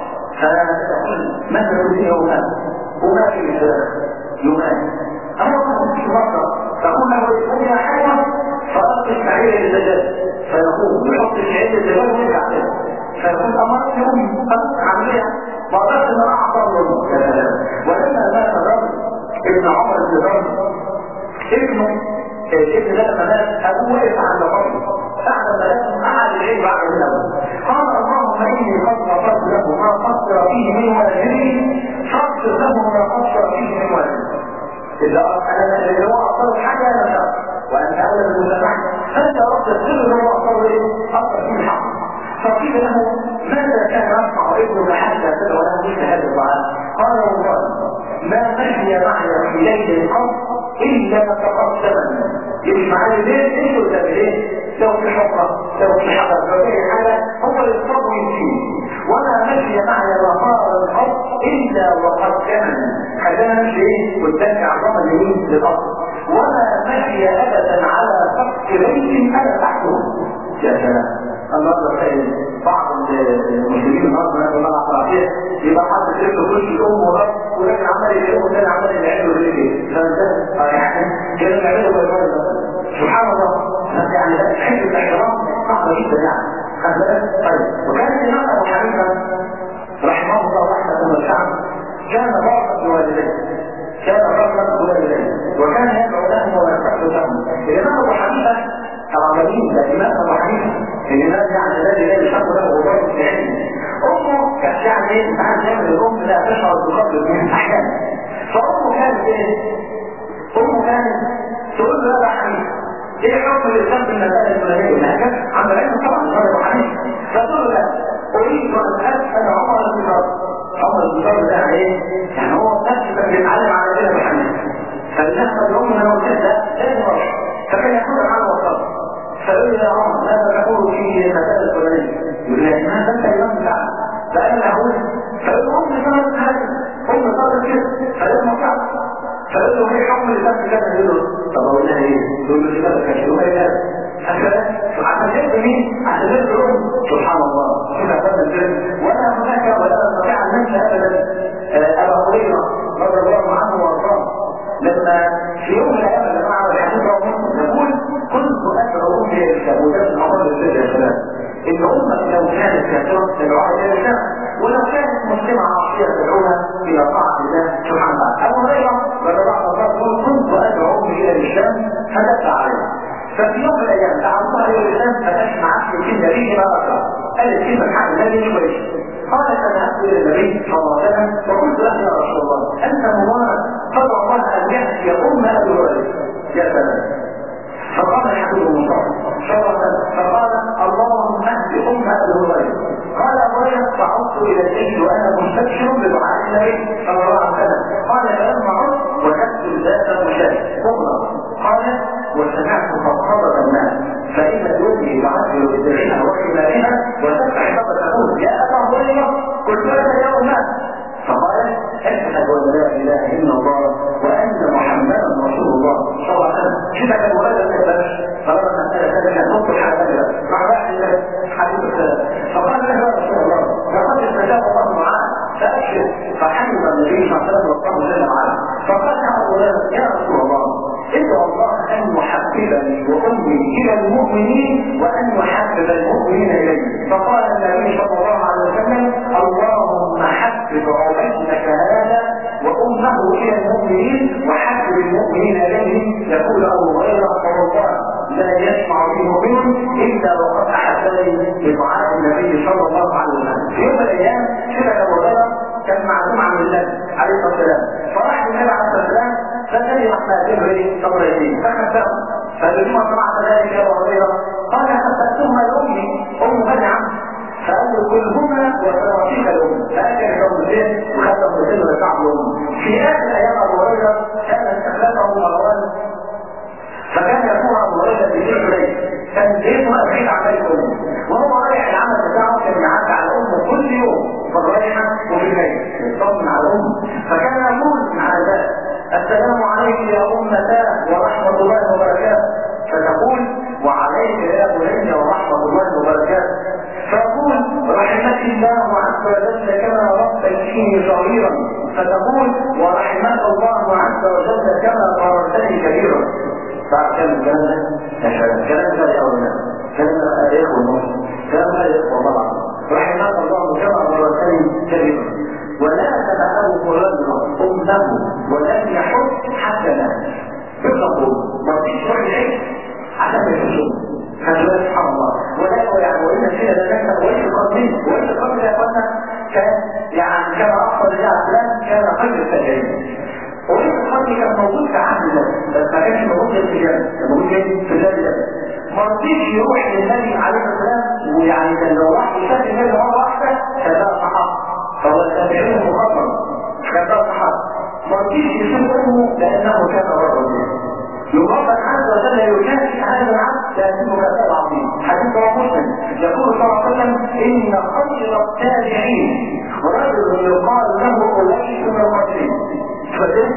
فنقول ماذا تريد يوما وما في الفراخ يومان اما كنت في مصر تقول له قل يا حيوة فألقي الشعير للدجاج فيقوم يحط الشعير للدجاج ويرجع تاني فيقول امرت امي قد عمليه وقدرت ان اعطى له ولما مات الرجل ابن عمر بن رجل ابنه ابن ده مات ابوه وقف عند رجل بعد ما لازم قعد العيد بعد الاول قال اللهم اني قد غفرت له ما قصر فيه من والده فاغفر له ما قصر فيه من والده اذا انا اللي هو اصل حاجه انا شر وانت اولى بالمسامحه فانت رب تغفر له هو اصل ايه؟ اصل فيه الحق فقيل له ماذا كان يصنع ابنك حتى تدعو له مثل هذا الدعاء؟ قال والله ما مشي معي في ليل قط الا تقدمني يمشي معايا ليه؟ ايش قلت ايه؟ لو في حفره لو في حجر لو في حاجه هو يصطاد ويمشي وما مشي معي مطار الارض الا وقد كمني خلينا نمشي ايه؟ قدامي عظام اليمين للارض وما مشي ابدا على سقف بيت انا تحته يا سلام النهارده تلاقي بعض المسلمين النهارده نسال الله العافيه يبقى حد شايف وش الام والاب ولكن عمال يلاقيه والثاني عمال يلاقيه رجليه فانت يعني كده بيعملوا بالفرد سبحان الله يعني حته الاحترام صعبه جدا يعني خد بالك طيب وكان الامام ابو حنيفه رحمه الله رحمه واسعه كان بارا بوالديه كان بارا بوالديه وكان يدعو لهم ويفتح لهم الامام ابو حنيفه العمليين ده الإمام أبو حنيفة الإمام يعني الذي لا يشق له غبار في علمه أمه كانت يعني إيه أنت عارف دايما الأم لا تشعر بقدر من أحيانا فأمه كانت إيه؟ أمه كانت تقول له يا أبو حنيفة إيه حكم الإسلام في المسائل الفلانية؟ إنها كانت عند العلم طبعا من أبو حنيفة فتقول له لا أريد أن أسأل عمر بن الخطاب عمر بن الخطاب ده إيه؟ يعني هو نفسه بيتعلم على دين أبو حنيفة فالناس الأم لو كده لازم أروح فكان يقول عنه وصلت فقال يا عمر ماذا تقول في مسألة الفلانية؟ يقول لي ما انت الإمام بتاعك فقال له أقول فقال له أمي صارت هذا أمي صارت كده فقال له صعب فقال له ايه حكم الإسلام كده يقول له طب أقول لها إيه؟ يقول له كده كان يقول لها عشان يبقى مين؟ عشان يبقى الأم سبحان الله شوف أفضل الفيلم ولا هناك ولا نستطيع أن ننسى أبدا أبا هريرة رضي الله عنه وأرضاه لما في يوم من الأيام يا جماعة والحديث رواه مسلم يقول كنت أدعو أمي إلى الإسلام وده من عمر السيد يا سلام إن أمك لو كانت كافرة تدعوها إلى الإسلام ولو كانت مسلمة عاصية تدعوها إلى طاعة الله سبحانه وتعالى أبو هريرة رضي الله عنه يقول كنت أدعو أمي إلى الإسلام فدفع عليها ففي يوم من الأيام دعوتها إلى الإسلام فتسمع في الكلمة به ما أقرأ قالت كلمة حق النبي كويس قالت أنا أتي إلى النبي صلى الله عليه وسلم وقلت له يا رسول الله أنت مبارك فضل الله أن يهدي أم أبي هريرة يا سلام فقال الحبيب المصطفى صلى الله عليه وسلم فقال اللهم اهد ام ابي هريره قال ابو هريره فعدت الى الجيش وانا مستبشر بدعاء النبي صلى الله عليه وسلم قال فلما عدت وجدت ذات مشاهد كبرى قال وسمعت فضفضه الناس فاذا وجهي تعجل بدرعها وحمارها وتفتح باب تقول يا ابا هريره قلت لك يا امه فقال اشهد ان لا اله الا الله وان محمدا رسول الله صلى الله عليه وسلم كده كان مغادر الكتابش فلما مسألة ذلك نص الحاجة مع بعض حديث السلام فقال له يا رسول الله لقد استجاب الله معاه فأبشر فحمد النبي صلى الله عليه وسلم والله جل وعلا فقال يا أبو يا رسول الله ادعو الله أن يحببني وأمي إلى المؤمنين وأن يحبب المؤمنين إليه فقال النبي صلى الله عليه وسلم اللهم حبب عبيدك هذا وأمه المؤمنين وحبب المؤمنين اليه يقول ابو هريره والله لا يسمع به مؤمن الا وقد احبني بدعاء النبي صلى الله عليه وسلم في يوم من الايام شبه ابو هريره كان معزوم عن النبي عليه الصلاه والسلام فراح النبي عليه الصلاه والسلام فالنبي راح ناديه ايه تمرتين فخبأه فلما سمعت ذلك يا ابو هريره قال خبأتهما لامي ام بني عمرو فقال له كلهما وسواسيك الام فاكل جوزتين وخد جوزتين ورجع الام في اخر ايام ابو هريره كان استخلافه مروان فكان يقول ابو هريره في بيت ليل كان بيته اكيد على بيت امه وهو رايح العمل بتاعه كان يعدي على امه كل يوم في الرايحه وفي الليل يطمن على امه فكان يقول مع ذلك السلام عليك يا امتاه ورحمه الله وبركاته فتقول وعليك يا بني ورحمه الله وبركاته فأقول رحمك الله عز وجل كما ربيتني صغيرا فتقول ورحمك الله عز وجل كما بررتني كبيرا بعد كلام الكلام ده يا شباب كلام ده يا أولاد كلام ده يا إخوة المسلم كلام ده يا إخوة طبعا رحمك الله كما بررتني كبيرا ولا تبعه رجلا أمه ولم يحط حتى مات بالضبط ما فيش واحد عيش عشان ما يشوفه فسؤال سبحان الله ولا يعني وإن فينا ذلك وإن القرنين وإن القرن يا أخوانا كان يعني كما أفضل الله فلان كان خير التابعين وإن القرن كان موجود في عهد الله بس ما كانش موجود في الجنة كان موجود في الجنة ما رضيش يروح للنبي عليه السلام ويعني كان لو راح يشاف النبي مرة واحدة كان ده صحابة فهو التابعين المخضر كان ده صحابة ما رضيش يشوف أمه لأنه كان رجل يربط عز وجل يكافئ هذا العبد لكنه كتاب عظيم حديث رواه مسلم يقول صلى الله عليه وسلم ان خير التابعين رجل يقال له اليس من القتيل فده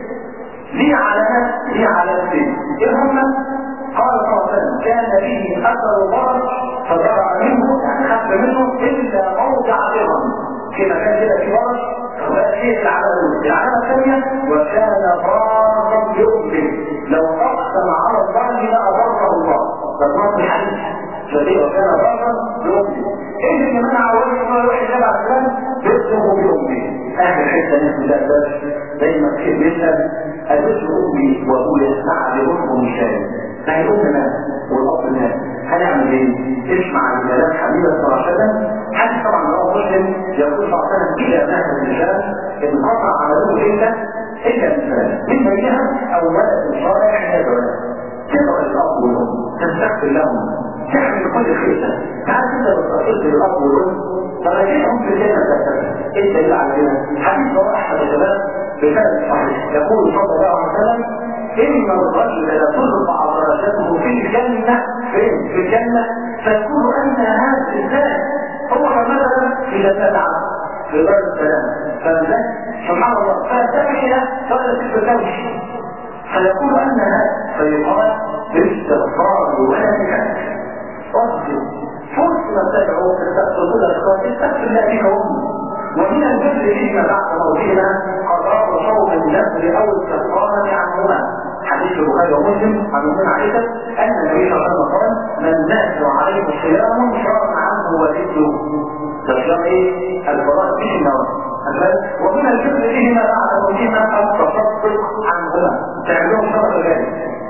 ليه علامات ليه علامتين ايه هم قال صلى الله عليه وسلم كان به اثر ضرر فضرع منه يعني خف منه الا موضع درهم في مكان كده في ورش ولا شيء العلامه العلامه الثانيه وكان ضارا يؤذي لو اقسم على الله لاضره الله ده نص الحديث فدي وكان ضارا يؤذي ايه اللي منع اول ما يروح النبي عليه السلام بيرسمه بامه اخر حته ناس ده بس دايما كتير بيسال ادرس امي وابوي يسمع لامه مشاهد ما هي امنا والاب مات هنعمل ايه؟ اسمع الكلام حبيبه صلى الله عليه وسلم حديث طبعا رواه مسلم يقول صلى الله عليه وسلم اذا مات الرجال انقطع عمله الا الا الانسان من بينها او ولد صالح هذا ولد تقرا الاب والام تستغفر لهم تعمل كل خير تعال انت بتستغفر للاب والام فرجعهم في الجنه تستغفر انت اللي على كده حديث رواه احمد يا شباب بسند صحيح يقول صلى الله عليه وسلم إن الرجل لترفع درجته في الجنة فين؟ في الجنة فتقول أن هذا الإنسان هو مثلا في جنة عام في دار السلام فمن سبحان الله فأتبع إلى درجة الفردوس فيقول أن هذا فيقال باستغفار ولدك اصبر فرصة تدعو تستغفر كل الأشخاص استغفر لك أمي ومن البر فيما بعد موتهما قرار صوم النذر او الكفاره عنهما حديث البخاري ومسلم عن ابن عائشه ان النبي صلى الله عليه وسلم قال من مات وعليه صيام شرع عنه والده ده صيام ايه؟ الفرائض مش النوافل ومن البر فيهما بعد موتهما التصدق عنهما تعملهم شرط ذلك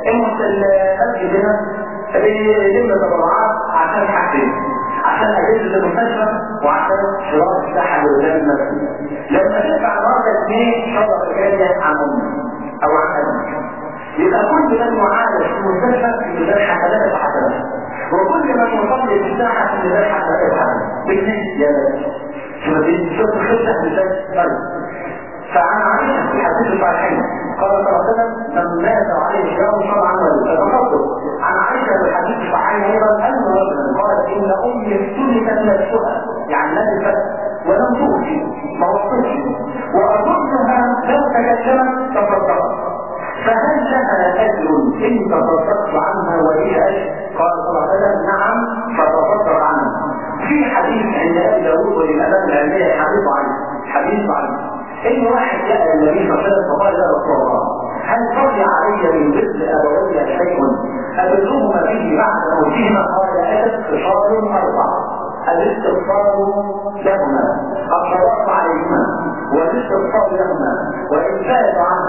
المسجد هنا يجب تبرعات عشان حاجتين عشان اجهزه المستشفى وعشان شراء الساحه لولاد المسجد لما تدفع مره اثنين شرط جايه عن امك او عن ابنك يبقى كل من يعالج في المستشفى في ميزان حسنات وحسنات وكل من يصلي في الساحه في ميزان حسنات وحسنات بالنسبه يا باشا شوف الخطه ازاي طيب فعن عائشة في حديث الصحيحين قال صلى الله عليه وسلم من مات عليه صيام شرعا فتفضل عن عائشة في الحديث الصحيحين أيضا أن رجلا قال إن أمي افتلتت نفسها يعني لبست ولم تؤتي ما وصلش وأظنها لو تكلمت تصدقت فهل لها أجر إن تصدقت عنها وهي أجر؟ قال صلى الله عليه وسلم نعم فتصدق عنها في حديث عند أبي داوود وللأمام العلمية حديث ضعيف حديث ضعيف ان واحد جاء النبي صلى الله عليه وسلم فقال يا رسول الله هل صلي علي من مثل ابوي شيء ادلهما به بعد موتهما قال اتت خصال اربع الاستغفار لهما الصلاه عليهما والاستغفار لهما وان زاد عن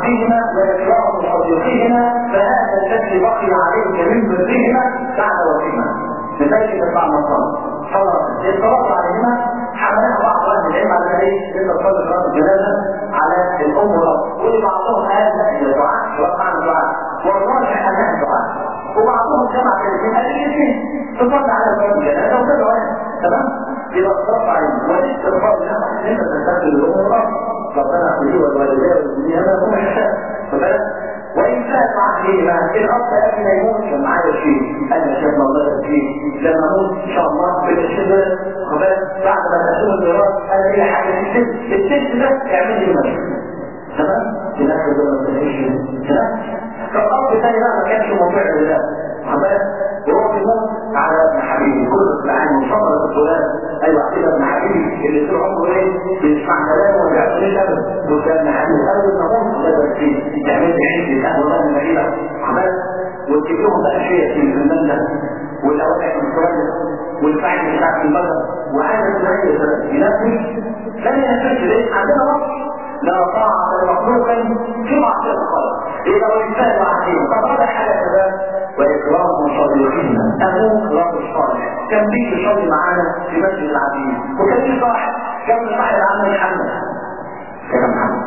عبدهما وإكرام صديقهما فهذا الذي بقي عليك من برهما بعد وفيهما لذلك تطلع مصر خلاص اطلعت عليهما حملها بعض اهل العلم على ايه؟ انت تصلي صلاه الجنازه على الام والاب ولبعضهم قال لا هي دعاء وقع الدعاء والراجح انها دعاء وبعضهم جمع كلمتين قال الاثنين تصلي على صلاه الجنازه وتدعو تمام؟ يبقى الصرف عليه والاستغفار لها ان انت تستغفر للام والاب ربنا اخليه والوالدين والمسلمين هذا هو الحساب فبالك وإن كان معك إيه بقى الأب قبل ما يموت كان معايا شيء أنا شايف الله فيه لما أموت إن شاء الله بالشبه خبال بعد ما تأسوم الميراث أنا لي حاجة في السجن السجن ده يعمل لي مشكلة تمام؟ بنفس الزمن تنعيش تمام؟ فالأب الثاني بقى ما كانش مطيع لله خبال وهو بيموت على ابن حبيبي كل العام وصبر الفلان ايوه كده ابن حبيبي اللي طول عمره ايه بيسمع كلامه وما بيعملش ابدا وكان ابن حبيبي اول ما موت ده فيه تعمل لي عندي اهل الله من بعيده خلاص وتجيبهم بقى شيء في الفنان ده والاوقات المتولد والفعل بتاع البلد وهذا الزعيم ينفذ لن ينفذ ليه عندنا وقت لا طاعة لمخلوق في معصية الخالق إذا الإنسان معصية طب هذا حاجة كذا وإكرام صديقنا أبوك رب الصالح كان بيك يصلي معانا في مسجد العبيد وكان في صاحب كان صاحب عم محمد كان محمد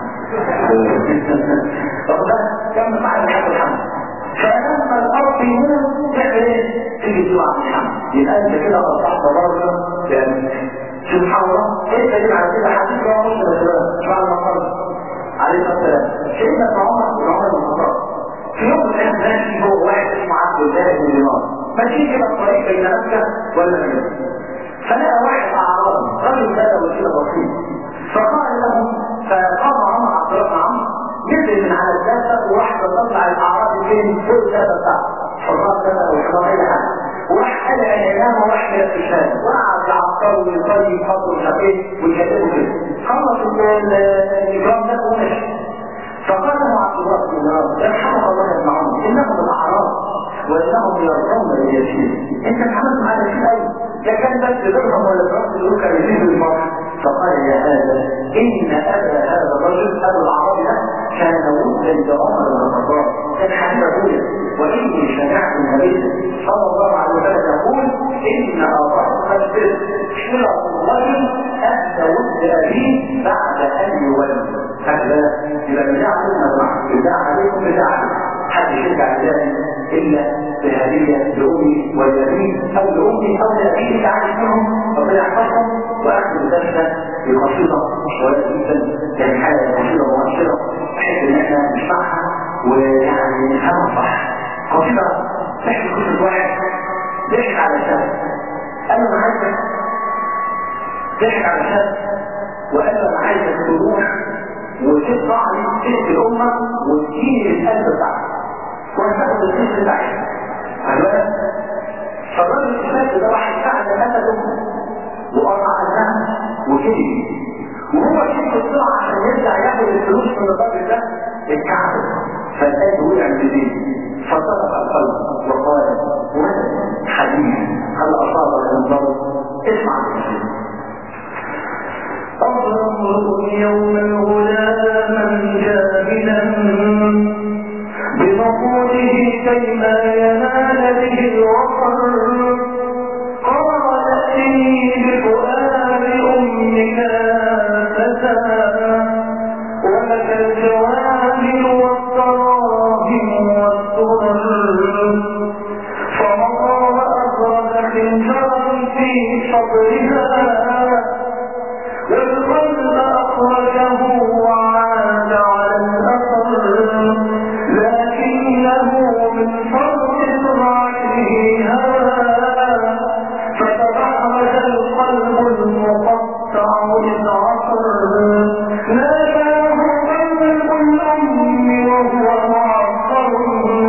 كان صاحب محمد محمد فلما الأرض يموت تعمل إيه؟ تيجي تدعو عم محمد يبقى أنت كده أصبحت بره يعني سبحان الله انت اللي على كده حديث رواه مسلم يا شباب بعد ما صلى عليه الصلاه والسلام سيدنا ابن عمر بن عمر بن الخطاب في يوم من الايام ماشي هو واحد اسمه عبد الله بن دينار ماشي كده الطريق بين مكه والمدينه فلقى واحد اعرابي رجل بدوي كده بسيط فقال له فقام عمر عبد الله بن عمرو نزل من على الدابه وواحده تطلع الاعرابي فين فوق الدابه بتاعته حراس دابه وحراس اي حاجه وراح قال اعلامه واحد في الشارع وقعد يعطله ويصلي يحط مش عارف ايه ويكلمه كده خلص الاجرام ده ومشي فقال له عبد الله بن دينار يرحمك الله يا ابن عمر انهم الاعراب وانهم يرضون باليسير انت اتعاملت مع اليسير قوي ده كان بس درهم ولا درهم دول كان يزيد المرء فقال يا هذا ان ابا هذا الرجل ابو العربي ده كان ودا لعمر بن الخطاب كان حبيب ابويا واني سمعت النبي صلى الله عليه وسلم يقول ان اباه قد شرط الرجل اهل ود ابيه بعد ان يولد هذا يبقى بدعكم مجمع بدع عليكم بدع عليكم حد يشجع ذلك الا بهديه لامي ولابيه او لامي او لابيه تعالى منهم ربنا يحفظهم واخذ الدرس بقصيده شويه جدا يعني حاجه قصيده مؤثره بحيث ان احنا نسمعها ويعني نفهمها صح قصيده تحكي قصه واحد ضحك على شاب قال له انا عايزك ضحك على شاب وقال له انا عايزك تروح وتطلع لي تلك الامه وتجيني القلب بتاعك وهتاخد الفلوس بتاعتك عجبك فالراجل الشاب ده راح يساعد قتل امه وقطع عنها وكذب وهو شيء السرعه عشان يرجع ياخد الفلوس من الراجل ده الكعب فالقلب وقع من ايديه فصدق القلب وقال ولد حبيبي هل اصابك من ضرب اسمع أضرب يوم الغلام جاهلا بمقوله كيما ينال به الوطن قال ائتني بفؤاد أمك فتى ولك الجواهر والدراهم والسرر فمضى وأخرج خنجرا في صدرها والقلب أخرجه وعاد على الأثر لكنه من فرط سرعته هذا فتبعد القلب المقطع للعصر ناداه قلب الأم وهو معصر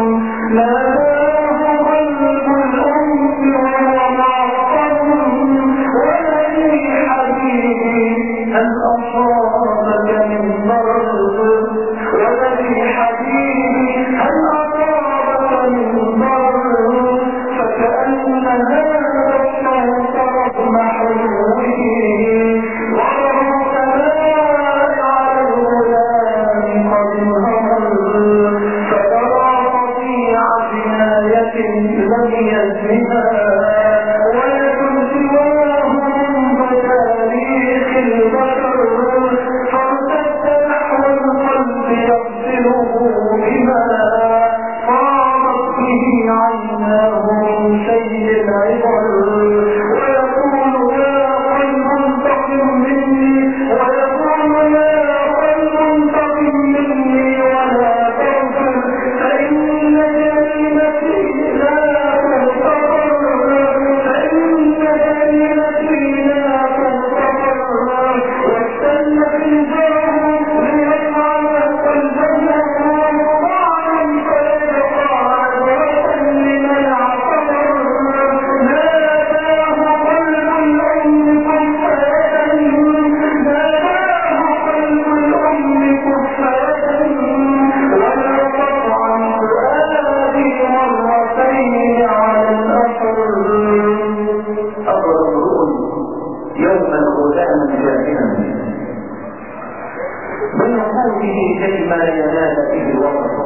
ناداه قلب الأم وهو معصر ولدي حبيبي هل أصابك من ضرر ولدي حبيبي هل أصابك من ضرر فكأن هذا الصوت رغم حلوه ورغم سماء على الغلام قد انهمر به كيما ينال به الوطن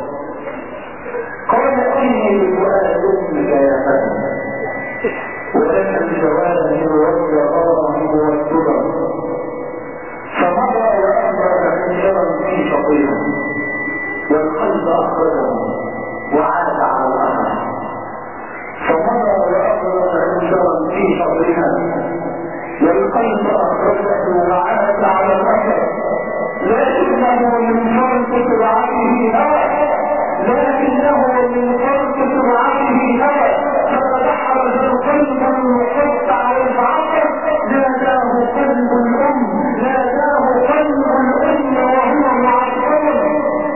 قال إني بفؤاد أمك يا فتى ولك الجواب والجرائم والسبب فمضى وأخرج حجرا في شطيره والقلب أخرجه وعاد على الأخر فمضى وأخرج حجرا في شطيرها والقلب أخرجه وعاد على الأخر لكنه من فرط سرعته هوى لكنه من فرط سرعته هوى فتدحرج القلب المقطع والعقل ناداه قلب الأم ناداه قلب الأم وهو معصر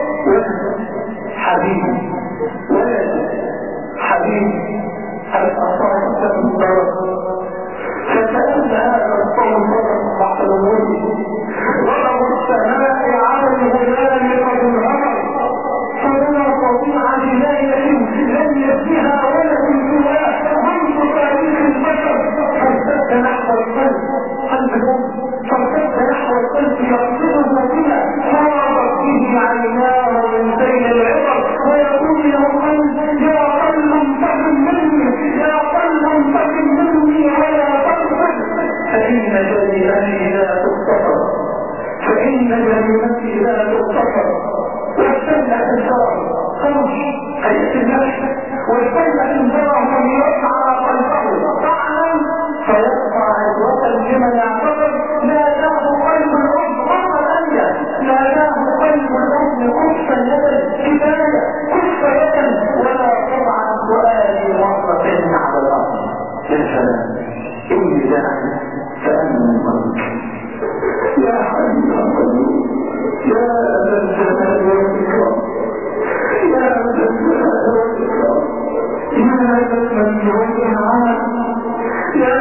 حبيبي ولد حبيبي هل أصابت من ضرب فسألت هذا الصوت بعد الوجه ولو السماء على الغلام قد انهمر فلا تطيع بلاية لم يبنها ولد سواه منذ تاريخ البشر فارتد نحو القلب قلب الأم فارتد نحو القلب يقصده بها فاضت به عيناه من بين العبر ويقول يا قلب يا قلب انتقم مني يا قلب انتقم مني ولا تغفر فإن جريمتي لا تغتفر فإن جريمتي لا تغتفر واستنى انذار خمس حيث النفس واستنى انذار من يسعى قلبه طعنا فيقطع عدوة لمن اعتقد ناداه قلب الأم مرة ثانية ناداه قلب الأم كف يدا كفاية كف يدا ولا طبعا سؤالي مرة على الأرض يا سلام إني ذهب فأمن منك يا حي يا قيوم يا ذا الجلال والإكرام يا ذا الجلال والإكرام يا ذا المجد والإنعام يا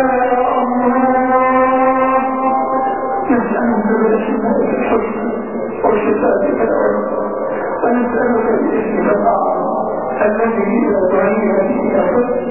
الله نسألك بأسمائك الحسنى وصفاتك العلى ونسألك باسمك الأعظم الذي إذا دعينا به أفدت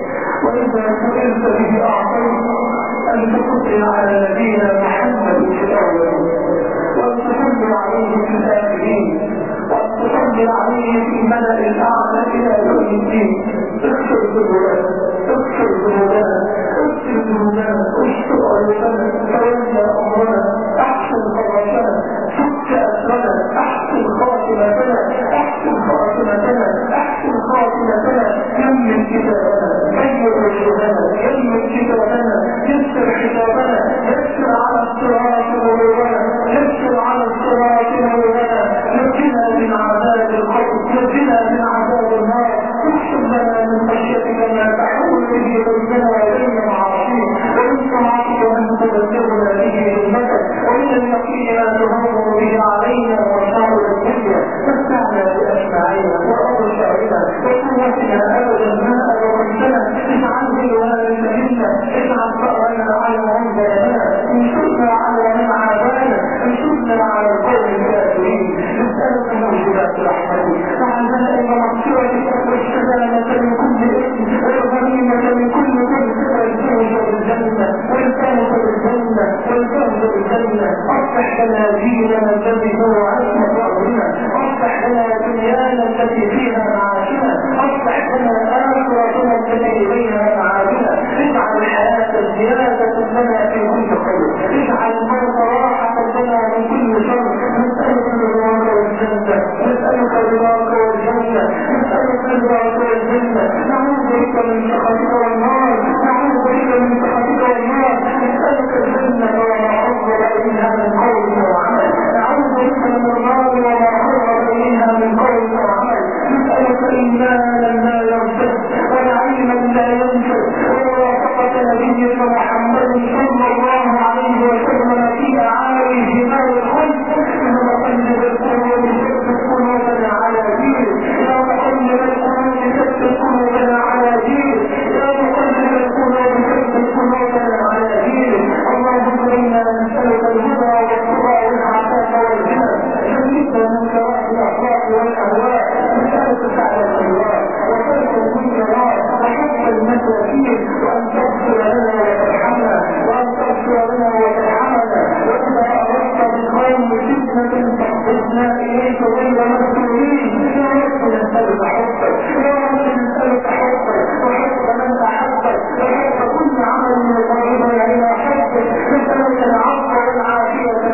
وإذا سئلت به أعطيت أن تصلي على نبينا محمد في الأولين وأن تصلي عليه في الآخرين وأن تصلي عليه في الملأ الأعلى إلى يوم الدين اغفر ذنوبنا اغفر ذنوبنا اغفر ذنوبنا اشكر عيوبنا تولى أمرنا أحسن خلاصنا فك أسرنا أحسن خاتمتنا أحسن خاتمتنا أحسن خاتمتنا يمن كتابنا غير وجوهنا يمن كتابنا يسر حسابنا يسر على الصراط نورنا يسر على الصراط نورنا نجنا من عذاب القبر نجنا من عذاب النار اكتب لنا من خشيتك ما تحول به بيننا وبين معاصيك ومن طاعتك من تبلغنا به ذمتك ومن اليقين ما تهون به علينا وصار الدنيا متعنا باسماعنا وابصارنا وقوتنا ابدا ما ابغيتنا اجعل بالوالد منا اجعل ثارنا على من ظلمنا انصرنا على من عادانا انصرنا على القوم الكافرين نسالك موجبات رحمتك وعزائم مغفرتك والسلامه من كل اثم والغنيمه من كل ذنب والفوز بالجنه والفوز بالجنه والفوز بالجنه اصلح لنا ديننا الذي هو عصمه امرنا اصلح لنا دنيانا التي فيها معاشنا اصلح لنا اخرتنا التي اليها معادنا اجعل الحياه زياده لنا في كل خير اجعل الموت راحه لنا من كل شر نسالك رضاك والجنه نسالك رضاك والجنه نسالك رضاك والجنه نعوذ بك من سخطك والنار نعوذ بك من سخطك والنار نسالك الجنه وما حضر اليها من قول وعمل نعوذ بك من النار وما حضر اليها من قول وعمل نسالك ايمانا لا يرتد ونعيما لا ينفد وموافقه نبيك محمد صلى الله عليه وسلم في اعالي جبال الخلق يا مقلب القلوب ثبت قلوبنا على دينك يا مقلب القلوب ثبت قلوبنا على دينك يا مقلب القلوب ثبت قلوبنا على دينك اللهم انا نسالك الهدى والتقى والعفاف والغنى جنبنا منكرات الاخلاق والاهواء نسالك فعل الخيرات وترك المنكرات وحب المساكين وان تغفر لنا وترحمنا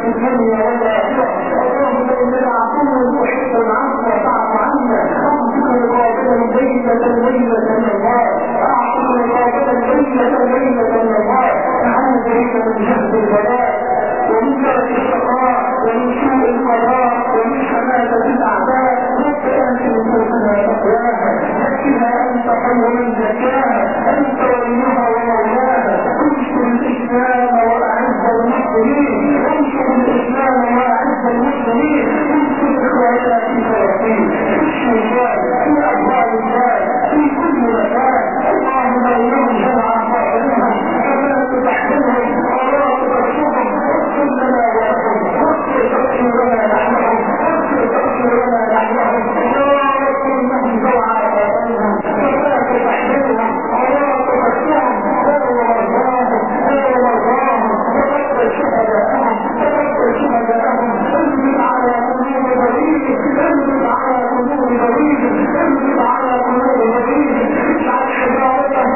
الدنيا والآخرة اللهم إنك عفو تحب العفو فاعف عنا أعطك رقابة ليلة ليلة من الله أعطك رقابة ليلة ليلة من الله تعالى بك من جهد البلاء ومن درك الشقاء ومن سوء القضاء ومن حماسة الأعداء رب أنت نفوسنا تقواها زكها أنت خير من زكاها أنت وليها ومولاها انشر الإسلام وأعز المسلمين انشر الإسلام وأعز المسلمين انشر إخواننا في فلسطين في الشيشان في أبواب الناس في كل مكان اللهم إنهم جمعا فاضلهم فلا تتحملهم ولا تكشفهم واغفر لنا ولهم واغفر تغفر لنا نحنهم واغفر تغفر لنا نحنهم يا رب إنهم جمعا فاضلهم فلا تتحملهم ولا تكشفهم ولا مرضاهم ولا مرضاهم وتقبل شهداءهم وتقبل شهداءهم انزل على قلوب بريد انزل على قلوب بريد انزل على قلوب بريد اجعل حجارتهم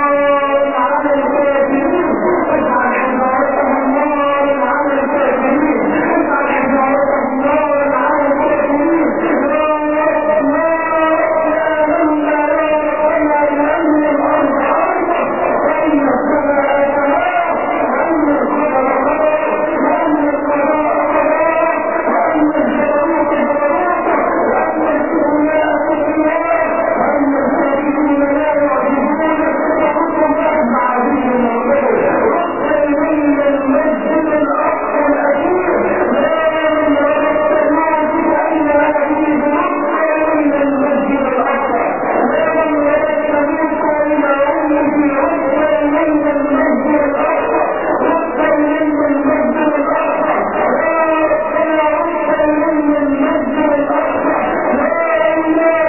نارا على الكافرين اجعل حجارتهم نارا على الكافرين اجعل حجارتهم نارا على الكافرين يا رب يا رب يا من لا يرحمنا لأن الأرض أرضك وأن السماء سماء وأن القدر قدر وأن القضاء قضاء وأن الجبروت جبروتك وأن الكبرياء كبرياء وأن الكافرين لا يعجزونك وكنتم أجمع بهم الخير رد إلينا المسجد الأقصى الأخير لا من رددت الموت أين أبيه رد إلينا المسجد الأقصى لا من رددت موسى إلى أمه رد إلينا المسجد الأقصى رد إلينا المسجد الأقصى يا ربنا رد إلينا المسجد الأقصى لا إله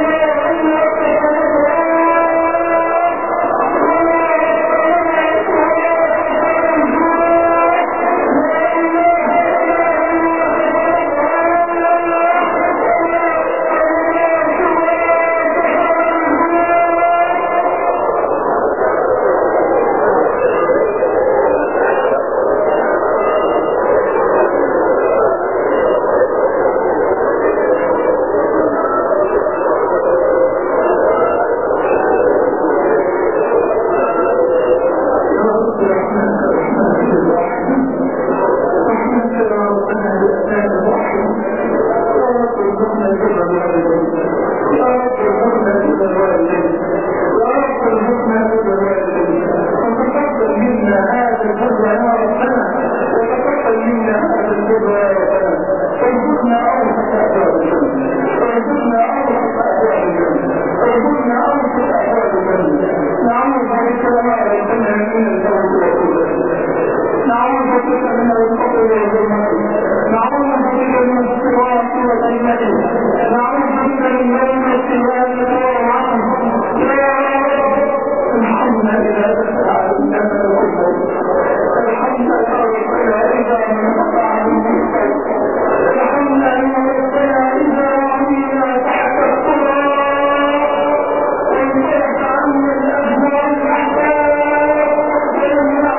إلا أنت نعوذ بك من الفقر والظلمات نعوذ بك من الصراط والأيمان نعوذ بك من يوم القيامة والعقل يا رب ارحمنا إذا تسعى إنما الكفر ارحمنا يا ربنا إذا منقطع من الخير ارحمنا يا ربنا إذا رمينا تحت التراب وانتهت عنا الأهوال الأحباب ويمنع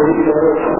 إلا